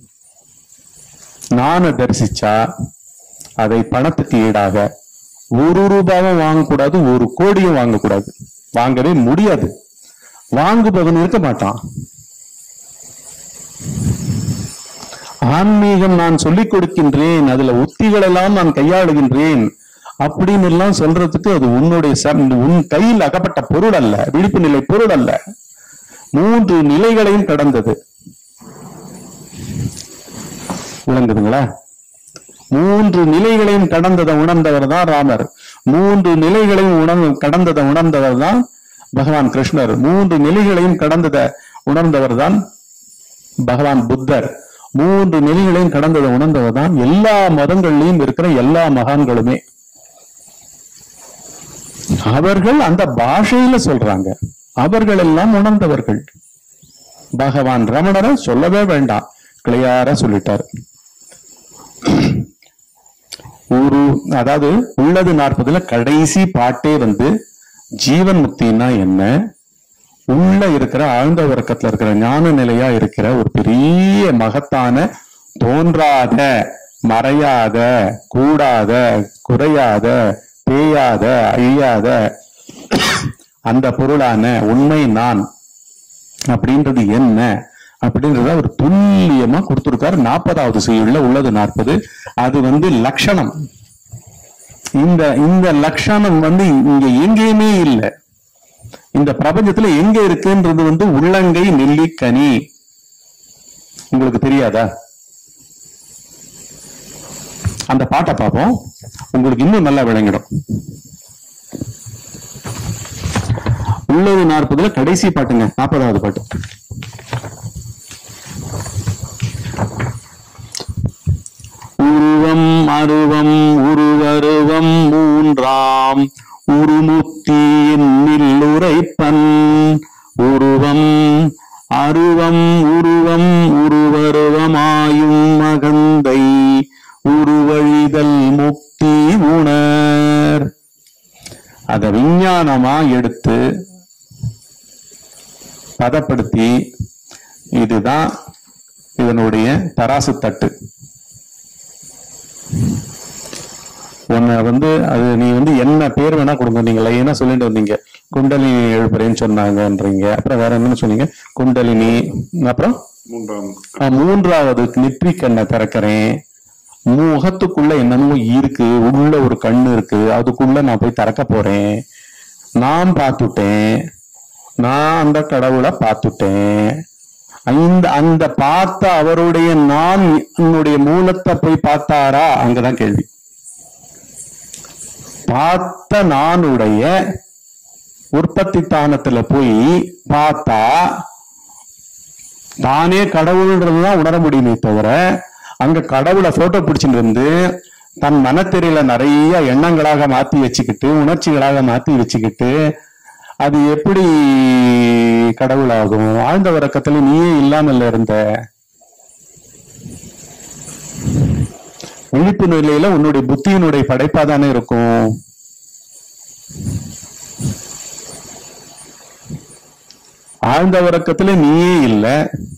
நான தரிசிச்சா அதை பணத்துக்கு ஈடாக ஒரு ரூபாவும் வாங்கக்கூடாது ஒரு கோடியும் வாங்கக்கூடாது வாங்கவே முடியாது வாங்குபவன் இருக்க மாட்டான் ஆன்மீகம் நான் சொல்லிக் கொடுக்கின்றேன் அதுல உத்திகள் எல்லாம் நான் கையாளுகின்றேன் அப்படின்னு எல்லாம் சொல்றதுக்கு அது உன்னுடைய ச- உன் கையில் அகப்பட்ட பொருள் அல்ல விழிப்பு நிலை பொருள் அல்ல மூன்று நிலைகளையும் கடந்தது விளங்குதுங்களா மூன்று நிலைகளையும் கடந்ததை உணர்ந்தவர் தான் ராமர் மூன்று நிலைகளையும் உணர் கடந்ததை உணர்ந்தவர் தான் பகவான் கிருஷ்ணர் மூன்று நிலைகளையும் கடந்தத உணர்ந்தவர் தான் பகவான் புத்தர் மூன்று நிலைகளையும் கடந்ததை உணர்ந்தவர் தான் எல்லா மதங்கள்லயும் இருக்கிற எல்லா மகான்களுமே அவர்கள் அந்த பாஷையில சொல்றாங்க அவர்கள் எல்லாம் உணர்ந்தவர்கள் பகவான் ரமணரை சொல்லவே வேண்டாம் கிளியாரா சொல்லிட்டார் ஒரு அதாவது உள்ளது நாற்பதுல கடைசி பாட்டே வந்து ஜீவன் முக்தினா என்ன உள்ள இருக்கிற ஆழ்ந்த உறக்கத்துல இருக்கிற ஞான நிலையா இருக்கிற ஒரு பெரிய மகத்தான தோன்றாத மறையாத கூடாத குறையாத தேயாத அழியாத அந்த பொருளான உண்மை நான் அப்படின்றது என்ன அப்படின்றத அவர் துல்லியமா கொடுத்திருக்காரு நாற்பதாவது செய்யுள்ள உள்ளது நாற்பது அது வந்து லட்சணம் இந்த இந்த லட்சணம் வந்து இங்க எங்கேயுமே இல்லை இந்த பிரபஞ்சத்துல எங்க இருக்குன்றது வந்து உள்ளங்கை நெல்லிக்கனி உங்களுக்கு தெரியாதா அந்த பாட்டை பார்ப்போம் உங்களுக்கு இன்னும் நல்லா விளங்கிடும் உள்ளது நாற்பதுல கடைசி பாட்டுங்க நாற்பதாவது பாட்டு உருவம் அருவம் உருவருவம் மூன்றாம் உருமுக்தி என்னில் உரைப்பன் உருவம் அருவம் உருவம் உருவருவமாயும் மகந்தை உருவழிதல் முக்தி உணர் அத விஞ்ஞானமா எடுத்து பதப்படுத்தி இதுதான் இதனுடைய தராசு தட்டு உன்னை வந்து அது நீ வந்து என்ன பேர் வேணா கொடுங்க நீங்க லைனா சொல்லிட்டு வந்தீங்க குண்டலினி எழுப்புறேன்னு சொன்னாங்கன்றீங்க அப்புறம் வேற என்னன்னு சொன்னீங்க குண்டலினி அப்புறம் மூன்றாம் ஆஹ், மூன்றாவது நெற்றி கண்ணை திறக்கிறேன் முகத்துக்குள்ள என்னமோ இருக்கு உள்ள ஒரு கண்ணு இருக்கு அதுக்குள்ள நான் போய் திறக்க போறேன் நான் பார்த்துட்டேன் நான் அந்த கடவுளை பார்த்துட்டேன் அந்த அந்த பார்த்த அவருடைய நான் என்னுடைய மூலத்தை போய் பார்த்தாரா அங்கதான் கேள்வி பார்த்த நானுடைய உற்பத்தி தானத்துல போய் பார்த்தா தானே கடவுள்ன்றதுதான் உணர முடியுமே தவிர அங்க கடவுளை போட்டோ பிடிச்சிட்டு வந்து தன் மனத்தெரியில நிறைய எண்ணங்களாக மாத்தி வச்சுக்கிட்டு உணர்ச்சிகளாக மாத்தி வச்சுக்கிட்டு அது எப்படி கடவுளாகும் ஆழ்ந்த உறக்கத்துல நீயே இல்லாமல் இருந்த விழிப்பு நிலையில உன்னுடைய புத்தியினுடைய படைப்பா தானே இருக்கும் ஆழ்ந்த உறக்கத்துல நீயே இல்ல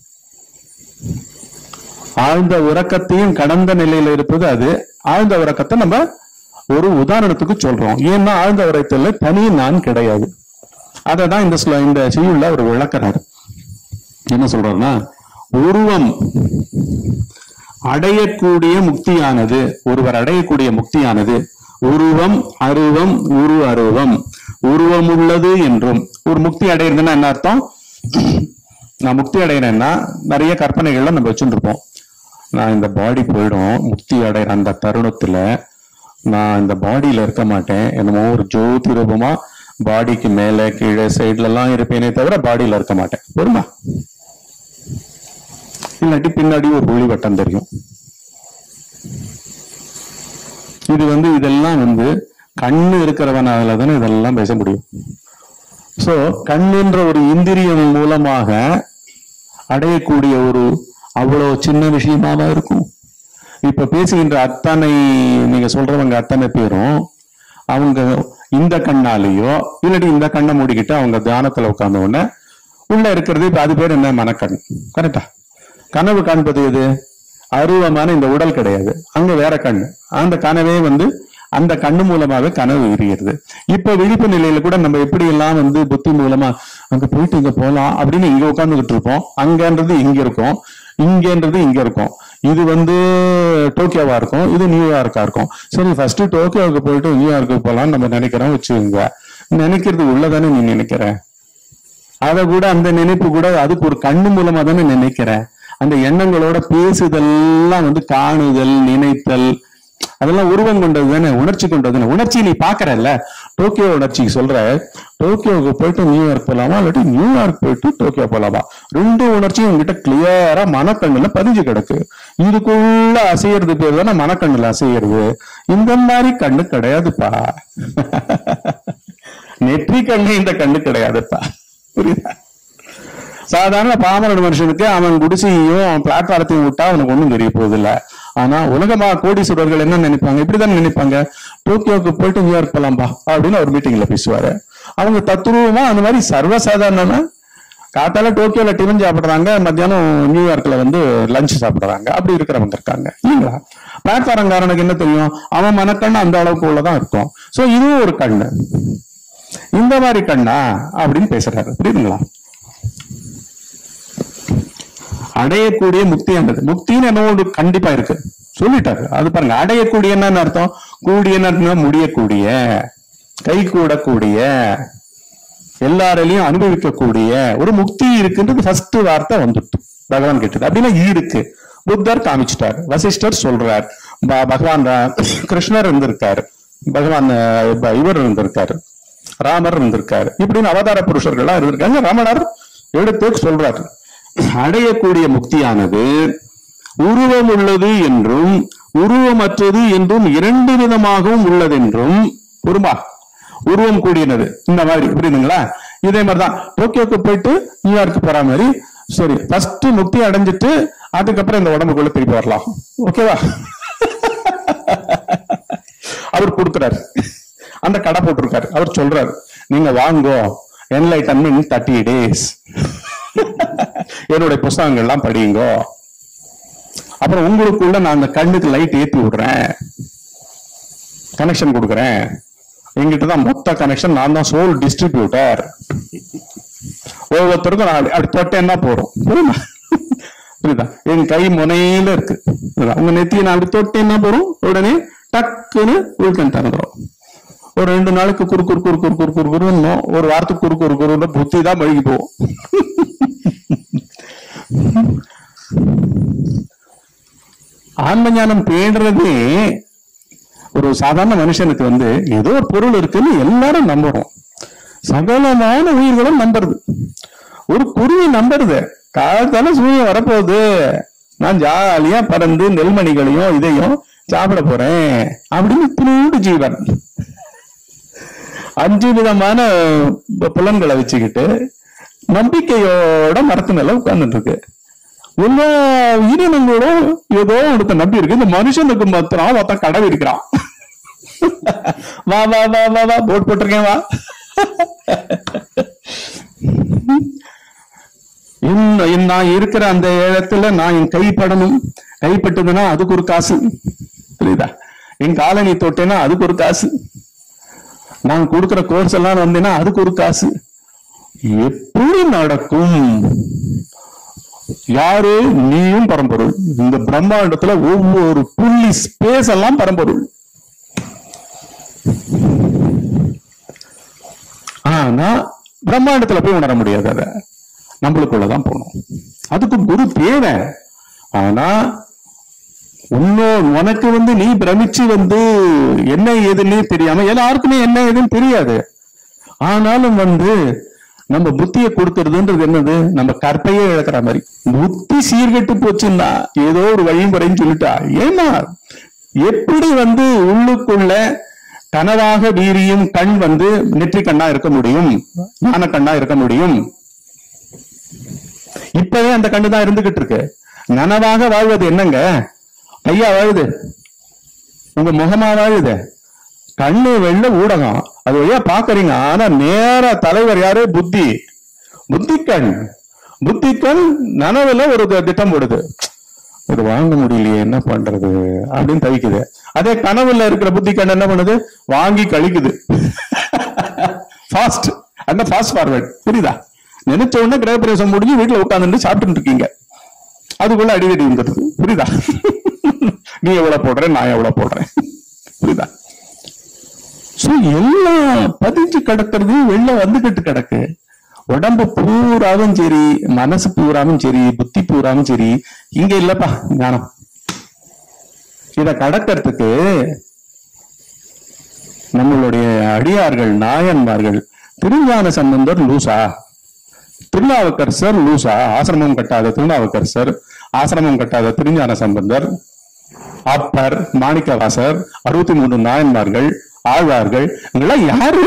ஆழ்ந்த உறக்கத்தையும் கடந்த நிலையில இருப்பது அது ஆழ்ந்த உறக்கத்தை நம்ம ஒரு உதாரணத்துக்கு சொல்றோம் ஏன்னா ஆழ்ந்த உறக்கத்துல தனி நான் கிடையாது அதை தான் இந்த ஸ்ல- இந்த செய்யுள்ள அவர் விளக்குறாரு என்ன சொல்றாருன்னா உருவம் அடையக்கூடிய முக்தியானது ஒருவர் அடையக்கூடிய முக்தியானது உருவம் அருவம் உரு அருவம் உருவம் உள்ளது என்றும் ஒரு முக்தி அடையிறதுன்னா என்ன அர்த்தம் நான் முக்தி அடையிறேன்னா நிறைய கற்பனைகள்ல நம்ம வச்சுட்டு இருப்போம் நான் இந்த பாடி போயிடும் முக்தி அடையிற அந்த தருணத்துல நான் இந்த பாடியில இருக்க மாட்டேன் என்னமோ ஒரு ஜோதி ரூபமா பாடிக்கு மேல கீழே சைடுல எல்லாம் இருப்பேனே தவிர பாடியில இருக்க மாட்டேன் வருமா இல்லாட்டி பின்னாடி ஒரு ஒளி வட்டம் தெரியும் இது வந்து இதெல்லாம் வந்து கண்ணு இருக்கிறவனால தானே இதெல்லாம் பேச முடியும் சோ கண்ணுன்ற ஒரு இந்திரியம் மூலமாக அடையக்கூடிய ஒரு அவ்வளவு சின்ன விஷயமாவா இருக்கும் இப்ப பேசுகின்ற அத்தனை நீங்க சொல்றவங்க அத்தனை பேரும் அவங்க இந்த கண்ணாலேயோ இல்லாட்டி இந்த கண்ணை மூடிக்கிட்டு அவங்க தியானத்துல உட்கார்ந்த உடனே உள்ள இருக்கிறது இப்ப அது பேர் என்ன மனக்கண் கரெக்டா கனவு காண்பது எது அருவமான இந்த உடல் கிடையாது அங்க வேற கண் அந்த கனவே வந்து அந்த கண்ணு மூலமாவே கனவு விரிகிறது இப்ப விழிப்பு நிலையில கூட நம்ம எப்படி எல்லாம் வந்து புத்தி மூலமா அங்க போயிட்டு இங்க போலாம் அப்படின்னு இங்க உட்கார்ந்துகிட்டு இருப்போம் அங்கன்றது இங்க இருக்கும் இங்கன்றது இங்க இருக்கும் இது வந்து டோக்கியோவா இருக்கும் இது நியூயார்க்கா இருக்கும் சரி ஃபர்ஸ்ட் டோக்கியோவுக்கு போயிட்டு நியூயார்க்கு போலாம்னு நம்ம நினைக்கிறோம் வச்சுக்கோங்க நினைக்கிறது உள்ளதானே நீ நினைக்கிற அத கூட அந்த நினைப்பு கூட அதுக்கு ஒரு கண்ணு மூலமா தானே நினைக்கிற அந்த எண்ணங்களோட பேசுதெல்லாம் வந்து காணுதல் நினைத்தல் அதெல்லாம் உருவம் கொண்டது தானே உணர்ச்சி கொண்டது தானே உணர்ச்சி நீ பாக்குறல்ல டோக்கியோ உணர்ச்சிக்கு சொல்ற டோக்கியோவுக்கு போயிட்டு நியூயார்க் போலாமா இல்லாட்டி நியூயார்க் போயிட்டு டோக்கியோ போலாமா ரெண்டு உணர்ச்சியும் உங்ககிட்ட கிளியரா மனக்கண்ணுல பதிஞ்சு கிடக்கு இதுக்குள்ள அசையறது பேர் தானே மனக்கண்ணுல அசையறது இந்த மாதிரி கண்ணு கிடையாதுப்பா நெற்றி கண்ணு இந்த கண்ணு கிடையாதுப்பா புரியுதா சாதாரண பாமரன் மனுஷனுக்கு அவன் குடிசையும் அவன் பிளாட்பாரத்தையும் விட்டா அவனுக்கு ஒண்ணும் தெரிய போகுது இல்ல ஆனா உலகமா கோடீஸ்வரர்கள் என்ன நினைப்பாங்க இப்படிதான் நினைப்பாங்க டோக்கியோக்கு போயிட்டு நியூயார்க் போலாம்பா அப்படின்னு ஒரு மீட்டிங்ல பேசுவாரு அவங்க தத்துருவமா அந்த மாதிரி சர்வசாதாரணமா காத்தால டோக்கியோல டிஃபன் சாப்பிடுறாங்க மத்தியானம் நியூயார்க்ல வந்து லஞ்ச் சாப்பிடுறாங்க அப்படி இருக்கிறவங்க இருக்காங்க இல்லைங்களா பிளாட்பாரங்காரனுக்கு என்ன தெரியும் அவன் மனக்கண்ணு அந்த அளவுக்கு உள்ளதான் இருக்கும் சோ இதுவும் ஒரு கண்ணு இந்த மாதிரி கண்ணா அப்படின்னு பேசுறாரு புரியுதுங்களா அடையக்கூடிய முக்தி என்றது முக்தின்னு என்ன ஒன்று கண்டிப்பா இருக்கு சொல்லிட்டாரு அது பாருங்க அடையக்கூடிய என்னன்னு அர்த்தம் கூடிய முடியக்கூடிய கை கூடக்கூடிய எல்லாராலையும் அனுபவிக்கக்கூடிய ஒரு முக்தி இருக்குன்றது ஃபர்ஸ்ட் வார்த்தை வந்துட்டு பகவான் கிட்டது அப்படின்னா இருக்கு புத்தர் காமிச்சிட்டார் வசிஷ்டர் சொல்றார் ப- பகவான் ரா- கிருஷ்ணர் இருந்திருக்காரு பகவான் அஹ், இப்ப இவர் இருந்திருக்காரு ராமர் இருந்திருக்காரு இப்படின்னு அவதார புருஷர்கள்லாம் இருந்திருக்காங்க ரமணர் எடுத்து சொல்றாரு அடையக்கூடிய முக்தியானது உருவம் உள்ளது என்றும் உருவமற்றது என்றும் இரண்டு விதமாகவும் உள்ளதென்றும் பொறுமா உருவம் கூடியனது இந்த மாதிரி புரியுதுங்களா இதே மாதிரிதான் டோக்கியோக்கு போயிட்டு நியூயார்க்கு போற மாதிரி சரி ஃபர்ஸ்ட் முக்தி அடைஞ்சிட்டு அதுக்கப்புறம் இந்த உடம்புக்குள்ள திருப்பி வரலாம் ஓகேவா அவர் கொடுக்கிறாரு அந்த கடை போட்டிருக்காரு அவர் சொல்றாரு நீங்க வாங்கோ என்லைட்டன்மெண்ட் தேர்ட்டி டேஸ் என்னுடைய புஸ்தகங்கள் எல்லாம் படியுங்க அப்புறம் உங்களுக்குள்ள நான் அந்த கண்ணுக்கு லைட் ஏத்தி விடுறேன் கனெக்ஷன் கொடுக்குறேன் எங்கிட்ட தான் மொத்த கனெக்ஷன் நான் தான் சோல் டிஸ்ட்ரிபியூட்டர் ஒவ்வொருத்தருக்கும் நான் அப்படி- அப்படி தொட்டேன்னா போறோம் புரியுமா புரியுதா என் கை முனையில இருக்கு புரியுதா? உங்க நெத்தியை நான் அப்படி தொட்டேன்னா போறோம் உடனே டக்குன்னு உள்கண் திறந்துரும் ஒரு ரெண்டு நாளைக்கு குறு குறு குறு குறு குறு குறு குறுன்னு ஒரு வாரத்துக்கு குறு குறு குறுன்னு புத்தி தான் மழுகி போகும் ஆன்ம ஞானம் பேடுறதே ஒரு சாதாரண மனுஷனுக்கு வந்து ஏதோ ஒரு பொருள் இருக்குன்னு எல்லாரும் நம்புறோம் சகலமான உயிர்களும் நம்புறது ஒரு குருவி நம்புறது காலத்தால சூரியன் வரப்போகுது நான் ஜாலியா பறந்து நெல்மணிகளையும் இதையும் சாப்பிட போறேன் அப்படின்னு திருண்டு ஜீவன் அஞ்சு விதமான பு- புலன்களை வச்சுக்கிட்டு நம்பிக்கையோட மரத்து மேல உட்கார்ந்துட்டு இருக்கு எல்லா உயிரினங்களும் ஏதோ ஒருத்த நம்பி இருக்கு இந்த மனுஷனுக்கு மாத்திரம் ஒருத்தன் கடை இருக்கிறான் வா வா வா வா வா போட் போட்டிருக்கேன் வா இன்னும் இன்னும் நான் இருக்கிற அந்த இடத்துல நான் என் கைப்படணும் கைப்பட்டதுன்னா அதுக்கு ஒரு காசு புரியுதா என் காலை நீ தொட்டேன்னா அதுக்கு ஒரு காசு நான் கொடுக்கிற கோர்ஸ் எல்லாம் வந்தேன்னா அதுக்கு ஒரு காசு எப்படி நடக்கும் யாரு நீயும் பரம்பொருள் இந்த பிரம்மாண்டத்துல ஒவ்வொரு புள்ளி ஸ்பேஸ் எல்லாம் பரம்பொருள் ஆனா பிரம்மாண்டத்துல போய் உணர முடியாது அத நம்மளுக்குள்ளதான் போகணும் அதுக்கு குரு தேவை ஆனா உன்னோ உனக்கு வந்து நீ பிரமிச்சு வந்து என்ன ஏதுன்னே தெரியாம எல்லாருக்குமே என்ன ஏதுன்னு தெரியாது ஆனாலும் வந்து நம்ம புத்தியை கொடுக்கறதுன்றது என்னது நம்ம கற்பையே இழக்கிற மாதிரி புத்தி சீர்கெட்டு போச்சுன்னா ஏதோ ஒரு வழிமுறைன்னு சொல்லிட்டா ஏமா எப்படி வந்து உள்ளுக்குள்ள கனவாக வீரியும் கண் வந்து நெற்றி கண்ணா இருக்க முடியும் ஞான கண்ணா இருக்க முடியும் இப்பவே அந்த கண்ணு தான் இருந்துகிட்டு இருக்கு நனவாக வாழ்வது என்னங்க ஐயா வாழுது உங்க முகமா வாழுது கண்ணு வெள்ள ஊடகம் அது வழியா பாக்குறீங்க ஆனா நேரா தலைவர் யாரு புத்தி புத்தி கண் புத்தி கண் நனவுல ஒரு தி- திட்டம் போடுது இது வாங்க முடியலையே என்ன பண்றது அப்படின்னு தவிக்குது அதே கனவுல இருக்கிற புத்தி கண் என்ன பண்ணுது வாங்கி கழிக்குது ஃபாஸ்ட் அந்த ஃபாஸ்ட் ஃபார்வர்ட் புரியுதா நினைச்ச உடனே கிரகப்பிரவேசம் முடிஞ்சு வீட்டுல உட்காந்துட்டு சாப்பிட்டு இருக்கீங்க அதுக்குள்ள அடிக்கடி வந்துடுது புரியுதா நீ எவ்வளவு போடுற நான் எவ்வளவு போடுறேன் புரியுதா சோ எல்லாம் பதிஞ்சு கிடக்கிறது வெளில வந்துகிட்டு கிடக்கு உடம்பு பூராவும் சரி மனசு பூராவும் சரி புத்தி பூராவும் சரி இங்க இல்லப்பா ஞானம் இத கடக்கிறதுக்கு நம்மளுடைய அடியார்கள் நாயன்மார்கள் திருஞான சம்பந்தர் லூசா திருநாவுக்கரசர் லூசா ஆசிரமம் கட்டாத திருநாவுக்கரசர் ஆசிரமம் கட்டாத திருஞான சம்பந்தர் அப்பர் மாணிக்கவாசர் அறுபத்தி மூன்று நாயன்மார்கள் ஆழ்வார்கள் இவங்கெல்லாம் யாரு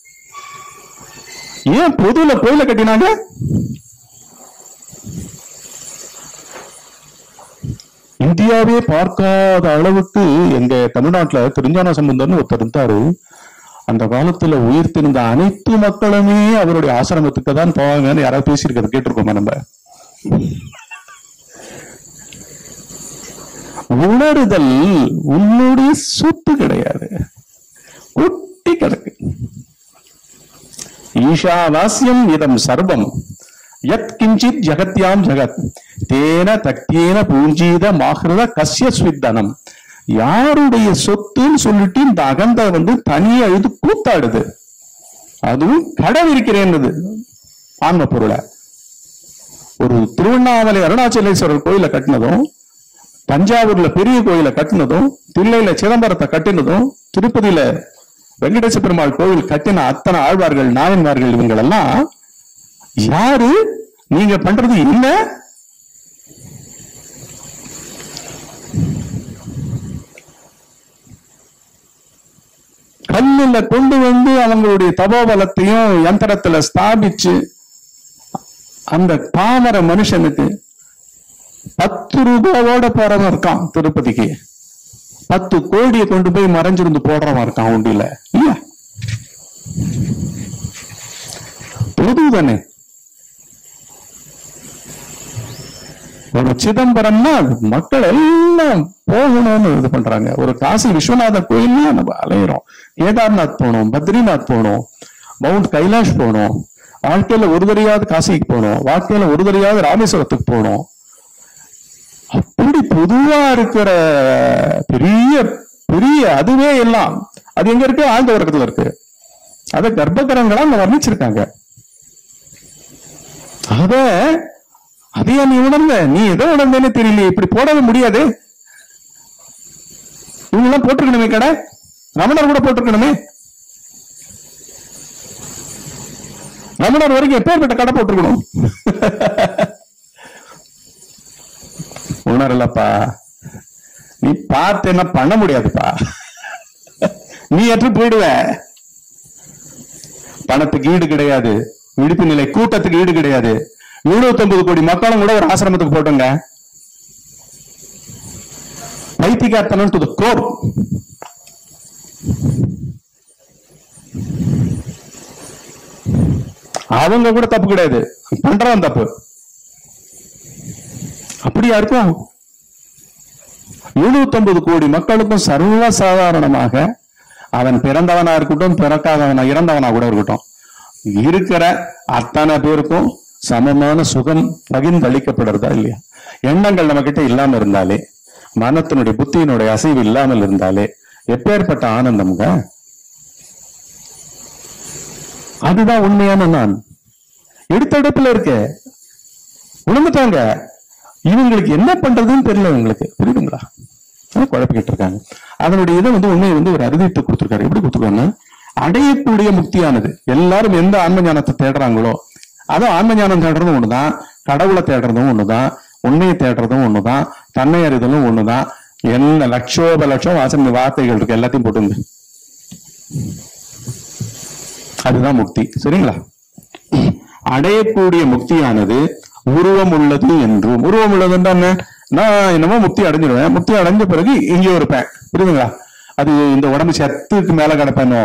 ஏன் பொதுல கோயில கட்டினாங்க இந்தியாவே பார்க்காத அளவுக்கு எங்க தமிழ்நாட்டுல திருஞான சம்பந்தர்னு ஒருத்தர் இருந்தாரு அந்த காலத்துல உயிர்த்திருந்த அனைத்து மக்களுமே அவருடைய ஆசிரமத்துக்கு தான் போவாங்கன்னு யாராவது பேசியிருக்கிறது கேட்டிருக்கோமா நம்ம உணருதல் உன்னுடைய சொத்து கிடையாது கொட்டி கிடக்கு ஈஷாவாஸ்யம் இதம் சர்வம் யத் கிஞ்சித் ஜகத்யாம் ஜகத் தேன தக்தியேன பூஞ்சீத மாகிருத கஸ்ய ஸ்வித்தனம் யாருடைய சொத்துன்னு சொல்லிட்டு இந்த அகந்த வந்து தனியா எழுது கூத்தாடுது அதுவும் கடவிருக்கிறேன்னுது ஆன்ம பொருளை ஒரு திருவண்ணாமலை அருணாச்சலேஸ்வரர் கோயிலை கட்டினதும் தஞ்சாவூர்ல பெரிய கோயிலை கட்டினதும் தில்லையில சிதம்பரத்தை கட்டினதும் திருப்பதியில வெங்கடேச பெருமாள் கோவில் கட்டின அத்தனை ஆழ்வார்கள் நாயன்மார்கள் இவங்களெல்லாம் யாரு நீங்க பண்றது என்ன கல்லுல கொண்டு வந்து அவங்களுடைய தபோபலத்தையும் யந்திரத்துல ஸ்தாபிச்சு அந்த பாமர மனுஷனுக்கு பத்து ரூபாவோட போறவன் இருக்கான் திருப்பதிக்கு பத்து கோடியை கொண்டு போய் மறைஞ்சிருந்து போடுறவன் இருக்கான் உண்டியில இல்லையா பொது தானே ஒரு சிதம்பரம்னா மக்கள் எல்லாம் போகணும்னு இது பண்றாங்க ஒரு காசி விஸ்வநாதர் கோயில்னா நம்ம அலையிறோம் கேதார்நாத் போகணும் பத்ரிநாத் போகணும் மவுண்ட் கைலாஷ் போகணும் வாழ்க்கையில ஒரு தடையாவது காசிக்கு போகணும் வாழ்க்கையில ஒரு தடையாவது ராமேஸ்வரத்துக்கு போகணும் அப்படி பொதுவா இருக்கிற பெரிய பெரிய அதுவே எல்லாம் அது எங்க இருக்கு ஆழ்ந்த உறக்கத்துல இருக்கு அத கர்ப்பகரங்களா அங்க வர்ணிச்சிருக்காங்க அத அதையா நீ உணர்ந்த நீ எதை உணர்ந்தேன்னு தெரியல இப்படி போடவே முடியாது இவங்க எல்லாம் போட்டிருக்கணுமே கடை ரமணர் கூட போட்டிருக்கணுமே ரமணர் வரைக்கும் எப்பேற்பட்ட கடை போட்டிருக்கணும் உணரலப்பா நீ பார்த்து என்ன பண்ண முடியாதுப்பா நீ ஏற்று போயிடுவ பணத்துக்கு ஈடு கிடையாது விழிப்பு நிலை கூட்டத்துக்கு ஈடு கிடையாது எழுபத்தி ஒன்பது கோடி மக்களும் கூட ஒரு ஆசிரமத்துக்கு போட்டுங்க பைத்தியகார்த்தனம் டு கோர் அவங்க கூட தப்பு கிடையாது பண்றவன் தப்பு அப்படியா இருக்கும் எழுநூத்தி கோடி மக்களுக்கும் சர்வ சாதாரணமாக அவன் பிறந்தவனா இருக்கட்டும் பிறக்காதவனா இறந்தவனா கூட இருக்கட்டும் இருக்கிற அத்தனை பேருக்கும் சமமான சுகம் பகிர்ந்தளிக்கப்படுறதா இல்லையா எண்ணங்கள் நம்ம கிட்ட இல்லாம இருந்தாலே மனத்தினுடைய புத்தியினுடைய அசைவு இல்லாமல் இருந்தாலே எப்பேற்பட்ட ஆனந்தம்ங்க அதுதான் உண்மையான நான் எடுத்தடுப்புல இருக்கு உணர்ந்துட்டாங்க இவங்களுக்கு என்ன பண்றதுன்னு தெரியல இவங்களுக்கு புரியுதுங்களா அதான் குழப்பிக்கிட்டு இருக்காங்க அதனுடைய இதை வந்து உண்மையை வந்து ஒரு அறிவித்து கொடுத்திருக்காரு எப்படி கொடுத்துருக்காங்கன்னா அடையக்கூடிய முக்தியானது எல்லாரும் எந்த ஆன்ம ஞானத்தை தேடுறாங்களோ அதுவும் ஆன்ம ஞானம் தேடுறதும் ஒண்ணுதான் கடவுளை தேடுறதும் ஒண்ணுதான் உண்மையை தேடுறதும் ஒண்ணுதான் தன்னை அறிதலும் ஒண்ணுதான் என்ன லட்சோப லட்சம் வாசனை வார்த்தைகள் இருக்கு எல்லாத்தையும் போட்டுங்க அதுதான் முக்தி சரிங்களா அடையக்கூடிய முக்தியானது உருவம் உள்ளது என்றும் உருவம் உள்ளதுன்னா என்ன நான் என்னமோ முக்தி அடைஞ்சிடுவேன் முக்தி அடைஞ்ச பிறகு இங்கேயும் இருப்பேன் புரியுதுங்களா அது இந்த உடம்பு சத்துக்கு மேல கிடப்பேனோ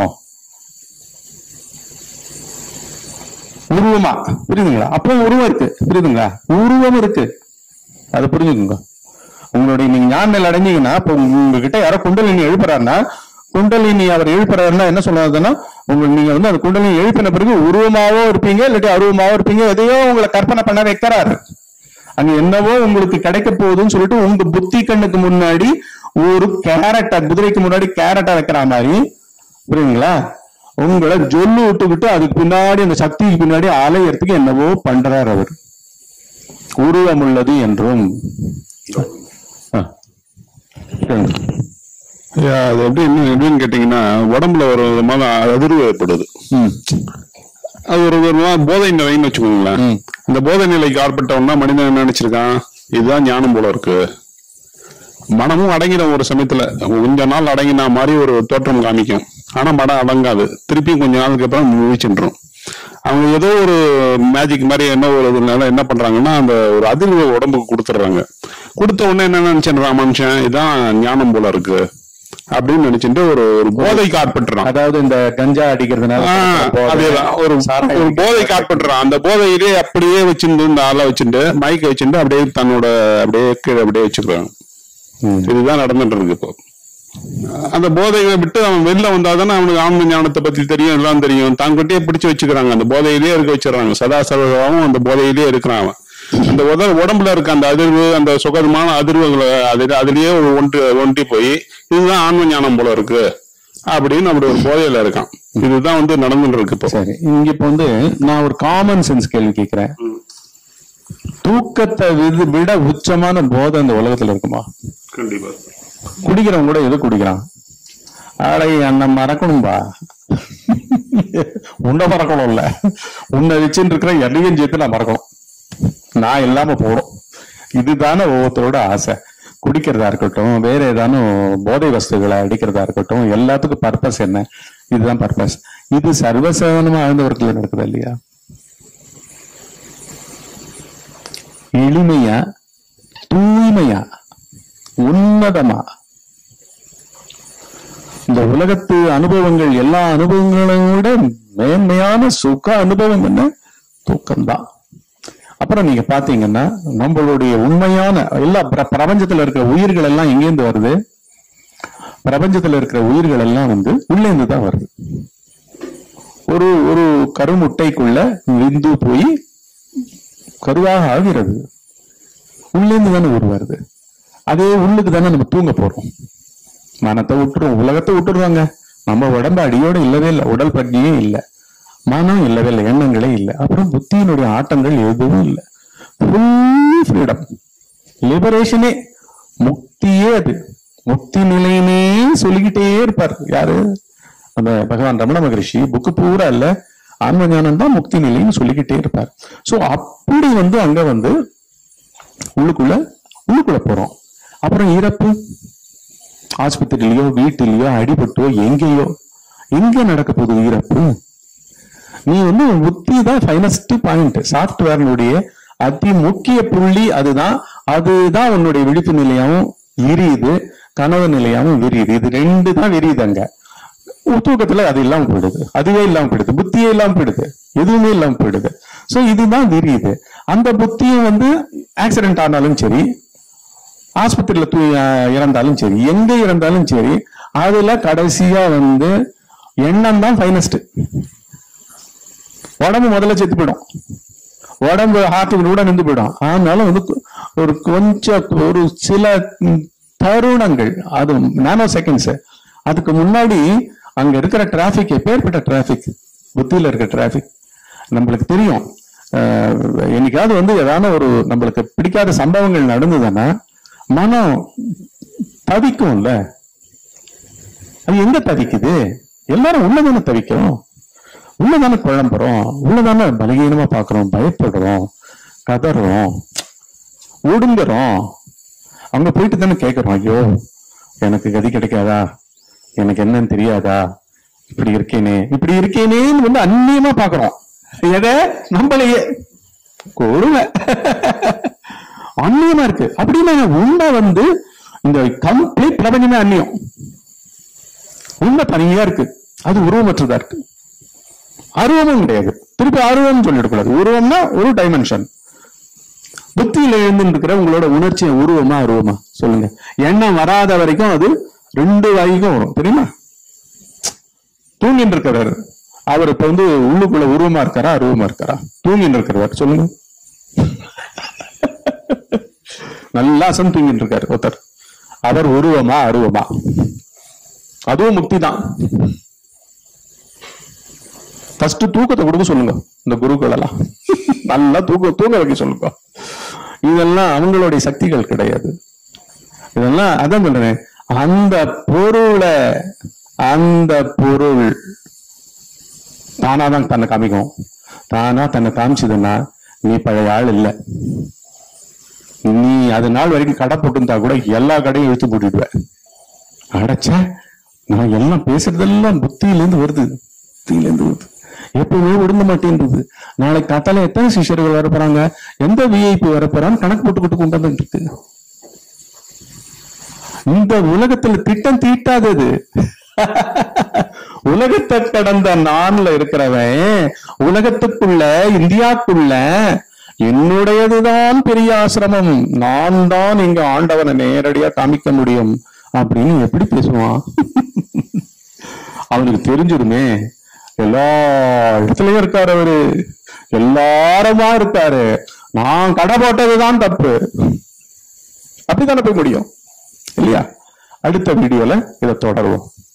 உருவமா புரியுதுங்களா அப்போ உருவம் இருக்கு புரியுதுங்களா உருவம் இருக்கு அது புரிஞ்சுக்கோங்க உங்களுடைய நீங்க ஞான நிலை அடைஞ்சீங்கன்னா இப்போ உங்ககிட்ட யாரோ குண்டலினி எழுப்புறாருன்னா குண்டலினி அவர் எழுப்புறாருன்னா என்ன சொல்றதுன்னா உங்க நீங்க வந்து அந்த குண்டலினி எழுப்பின பிறகு உருவமாவோ இருப்பீங்க இல்லாட்டி அருவமாவோ இருப்பீங்க எதையோ உங்களை கற்பனை பண்ண வைக்கிறாரு அங்க என்னவோ உங்களுக்கு கிடைக்க போகுதுன்னு சொல்லிட்டு உங்க புத்தி கண்ணுக்கு முன்னாடி ஒரு கேரட்டை குதிரைக்கு முன்னாடி கேரட்டை வைக்கிற மாதிரி புரியுதுங்களா உங்களை ஜொல்லு விட்டுக்கிட்டு அதுக்கு பின்னாடி அந்த சக்திக்கு பின்னாடி அலையறதுக்கு என்னவோ பண்றார் அவர் உருவம் உள்ளது என்றும் ஆ. சொல்லுங்க. அது எப்படி என்ன எப்படின்னு கேட்டீங்கன்னா உடம்புல ஒரு விதமான அதிர்வு ஏற்படுது ம். அது ஒரு விதமான போதை நிலைன்னு வச்சுக்கோங்களேன் ம். இந்த போதை நிலைக்கு ஆட்பட்டவன்னா மனிதன் என்ன நினைச்சிருக்கான் இதுதான் ஞானம் போல இருக்கு மனமும் அடங்கின ஒரு சமயத்துல கொஞ்ச நாள் அடங்கின மாதிரி ஒரு தோற்றம் காமிக்கும் ஆனா மனம் அடங்காது திருப்பியும் கொஞ்ச நாளுக்கு அப்புறம் முழிச்சுன்றோம் அவங்க ஏதோ ஒரு மேஜிக் மாதிரி என்ன ஒரு இதுனால என்ன பண்றாங்கன்னா அந்த ஒரு அதிர்வு உடம்புக்கு கொடுத்துட்றாங்க கொடுத்த உடனே என்ன நினைச்சிடுறான் மனுஷன் இதுதான் ஞானம் போல இருக்கு அப்படின்னு நினைச்சிட்டு ஒரு ஒரு போதைக்கு ஆட்பட்டுறான் அதாவது இந்த கஞ்சா அடிக்கிறதுனால ஆஹ், போதை, அதேதான் ஒரு சாராயம் ஒரு போதை காட்பட்டுறான் அந்த போதையிலே அப்படியே வச்சிருந்து இந்த ஆளை வச்சுட்டு மைக்க வச்சுட்டு அப்படியே தன்னோட அப்படியே கீழே அப்படியே வச்சுக்கிறாங்க ம். இதுதான் நடந்துட்டு இருக்கு இப்போ அந்த போதையை விட்டு அவன் வெளில வந்தாதானே அவனுக்கு ஆன்ம ஞானத்தை பத்தி தெரியும் எல்லாம் தெரியும் தாங்கிட்டே பிடிச்சு வச்சுக்கிறாங்க அந்த போதையிலே இருக்க வச்சிடறாங்க சதா சர்வகாவும் அந்த போதையிலே இருக்கிறான் அவன் அந்த உத- உடம்புல இருக்க அந்த அதிர்வு அந்த சுகமான அதிர்வுகளை அது அதுலயே ஒரு ஒன்று ஒன்றி போய் இதுதான் ஆன்ம ஞானம் போல இருக்கு அப்படின்னு அப்படி ஒரு போதையில இருக்கான் இதுதான் வந்து நடந்துட்டு இருக்கு இப்போ சரி இங்க இப்ப வந்து நான் ஒரு காமன் சென்ஸ் கேள்வி கேட்கிறேன் தூக்கத்தை விது விட உச்சமான போதை இந்த உலகத்துல இருக்குமா கண்டிப்பா குடிக்கிறவன் கூட எது குடிக்கிறான் ஆடை அண்ணன் மறக்கணும்பா உன்னை மறக்கணும்ல உன்னை வச்சுட்டு இருக்கிற எதையும் சேர்த்து நான் மறக்கணும் நான் இல்லாம போடும் இதுதானே ஒவ்வொருத்தரோட ஆசை குடிக்கிறதா இருக்கட்டும் வேற ஏதானும் போதை வஸ்துகளை அடிக்கிறதா இருக்கட்டும் எல்லாத்துக்கும் பர்பஸ் என்ன இதுதான் பர்பஸ் இது சர்வசாதாரணமா ஆழ்ந்தவர்கள் நடக்குதா இல்லையா எளிமையா தூய்மையா உன்னதமா இந்த உலகத்து அனுபவங்கள் எல்லா அனுபவங்களையும் விட மேன்மையான சுக அனுபவம் என்ன தூக்கம்தான் அப்புறம் நீங்க பாத்தீங்கன்னா நம்மளுடைய உண்மையான எல்லா பிர- பிரபஞ்சத்துல இருக்கிற உயிர்கள் எல்லாம் எங்கேருந்து வருது பிரபஞ்சத்துல இருக்கிற உயிர்கள் எல்லாம் வந்து உள்ளேந்து தான் வருது ஒரு ஒரு கருமுட்டைக்குள்ள விந்து போய் கருவாக ஆகிறது உள்ளேந்து தானே உருவாருது அதே உள்ளுக்கு தானே நம்ம தூங்க போறோம் மனத்தை விட்டுருவோம் உலகத்தை விட்டுருவாங்க நம்ம உடம்பு அடியோட இல்லவே இல்லை உடல் பற்றியே இல்லை மனம் இல்லவே இல்லை எண்ணங்களே இல்லை அப்புறம் புத்தியினுடைய ஆட்டங்கள் எதுவும் இல்லை ஃபுல் ஃப்ரீடம் லிபரேஷனே முக்தியே அது முக்தி நிலையினே சொல்லிக்கிட்டே இருப்பார் யாரு அந்த பகவான் ரமண மகரிஷி புக்கு பூரா இல்ல ஆன்ம ஞானம் தான் முக்தி நிலைன்னு சொல்லிக்கிட்டே இருப்பார் சோ அப்படி வந்து அங்க வந்து உள்ளுக்குள்ள உள்ளுக்குள்ள போறோம் அப்புறம் இறப்பு ஆஸ்பத்திரியிலயோ வீட்டிலேயோ அடிபட்டோ எங்கேயோ எங்க நடக்க போகுது இறப்பு நீ வந்து புத்தி தான் ஃபைனஸ்ட் பாயிண்ட் சாஃப்ட்வேர்னுடைய அதி முக்கிய புள்ளி அதுதான் அதுதான் உன்னுடைய விழிப்பு நிலையாவும் விரியுது கனவு நிலையாவும் விரியுது இது ரெண்டு தான் விரியுது அங்க தூக்கத்துல அது இல்லாம போயிடுது அதுவே இல்லாம போயிடுது புத்தியே இல்லாம போயிடுது எதுவுமே இல்லாம போயிடுது சோ இதுதான் விரியுது அந்த புத்தியும் வந்து ஆக்சிடென்ட் ஆனாலும் சரி ஆஸ்பத்திரியில தூ அஹ் இறந்தாலும் சரி எங்க இறந்தாலும் சரி அதுல கடைசியா வந்து எண்ணம் தான் ஃபைனஸ்ட் உடம்பு முதல்ல செத்து போயிடும் உடம்பு ஹார்ட் கூட நின்று போயிடும் ஆனாலும் வந்து கு- ஒரு கொஞ்சம் ஒரு சில ம், தருணங்கள் அது நானோ செகண்ட்ஸ் அதுக்கு முன்னாடி அங்க இருக்கிற டிராபிக் எப்பேற்பட்ட டிராபிக் புத்தியில இருக்க டிராபிக் நம்மளுக்கு தெரியும் அஹ், என்னைக்காவது வந்து ஏதாவது ஒரு நம்மளுக்கு பிடிக்காத சம்பவங்கள் நடந்ததுன்னா மனம் தவிக்கும்ல அது எங்க தவிக்குது எல்லாரும் உள்ளதானே தவிக்கிறோம் உள்ளதானே குழம்புறோம் உள்ளதானே பலகீனமா பாக்குறோம் பயப்படுறோம் கதறோம் ஒடுங்குறோம் அங்க போயிட்டு தானே கேக்குறோம் ஐயோ எனக்கு கதி கிடைக்காதா எனக்கு என்னன்னு தெரியாதா இப்படி இருக்கேனே இப்படி இருக்கேனேன்னு வந்து அந்நியமா பாக்குறோம் எதை நம்மளையே கொடுமை அந்நியமா இருக்கு அப்படின்னா உண்மை வந்து இந்த கம்ப்ளீட் பிரபஞ்சமே அந்நியம் உண்மை தனியா இருக்கு அது உருவமற்றதா இருக்கு அருவமும் கிடையாது திருப்பி அருவம் சொல்லிடக்கூடாது உருவம்னா ஒரு டைமென்ஷன் புத்தியில எழுந்து இருக்கிற உங்களோட உணர்ச்சி உருவமா அருவமா சொல்லுங்க எண்ணம் வராத வரைக்கும் அது ரெண்டு வகைக்கும் வரும் தெரியுமா தூங்கிட்டு இருக்கிறாரு அவர் இப்ப வந்து உள்ளுக்குள்ள உருவமா இருக்காரா அருவமா இருக்காரா தூங்கிட்டு இருக்கிறவர் சொல்லுங்க நல்லா அசன் தூங்கிட்டு இருக்காரு ஒருத்தர் அவர் உருவமா அருவமா அதுவும் முக்தி தான் ஃபர்ஸ்ட் தூக்கத்தை கொடுக்க சொல்லுங்க இந்த குருக்கள் எல்லாம் நல்லா தூக்க தூங்க வைக்க சொல்லுங்க இதெல்லாம் அவங்களுடைய சக்திகள் கிடையாது இதெல்லாம் அதான் சொல்றேன் அந்த பொருளை அந்த பொருள் தானா தான் தன்னை காமிக்கும் தானா தன்னை காமிச்சதுன்னா நீ பழைய ஆள் இல்ல நீ அது நாள் வரைக்கும் கடை போட்டிருந்தா கூட எல்லா கடையும் இழுத்து போட்டுடுவ அடைச்ச நான் எல்லாம் பேசுறதெல்லாம் புத்தியில இருந்து வருது புத்தியில இருந்து வருது எப்பவுமே விடுங்க மாட்டேன்றது நாளைக்கு காத்தால எத்தனை சிஷ்யர்கள் வர போறாங்க எந்த விஐபி வர போறான்னு கணக்கு போட்டுக்கிட்டு கொண்டு வந்துட்டு இருக்கு இந்த உலகத்துல திட்டம் தீட்டாதது உலகத்தை கடந்த நான்ல இருக்கிறவன் உலகத்துக்குள்ள இந்தியாக்குள்ள என்னுடையதுதான் பெரிய ஆசிரமம் நான் தான் இங்க ஆண்டவனை நேரடியா காமிக்க முடியும் அப்படின்னு எப்படி பேசுவான் அவனுக்கு தெரிஞ்சிருமே எல்லா இடத்துலயும் இருக்காரு அவரு எல்லாருமா இருக்காரு நான் கடை போட்டதுதான் தப்பு அப்படித்தானே போய் முடியும் இல்லையா அடுத்த வீடியோல இதை தொடருவோம்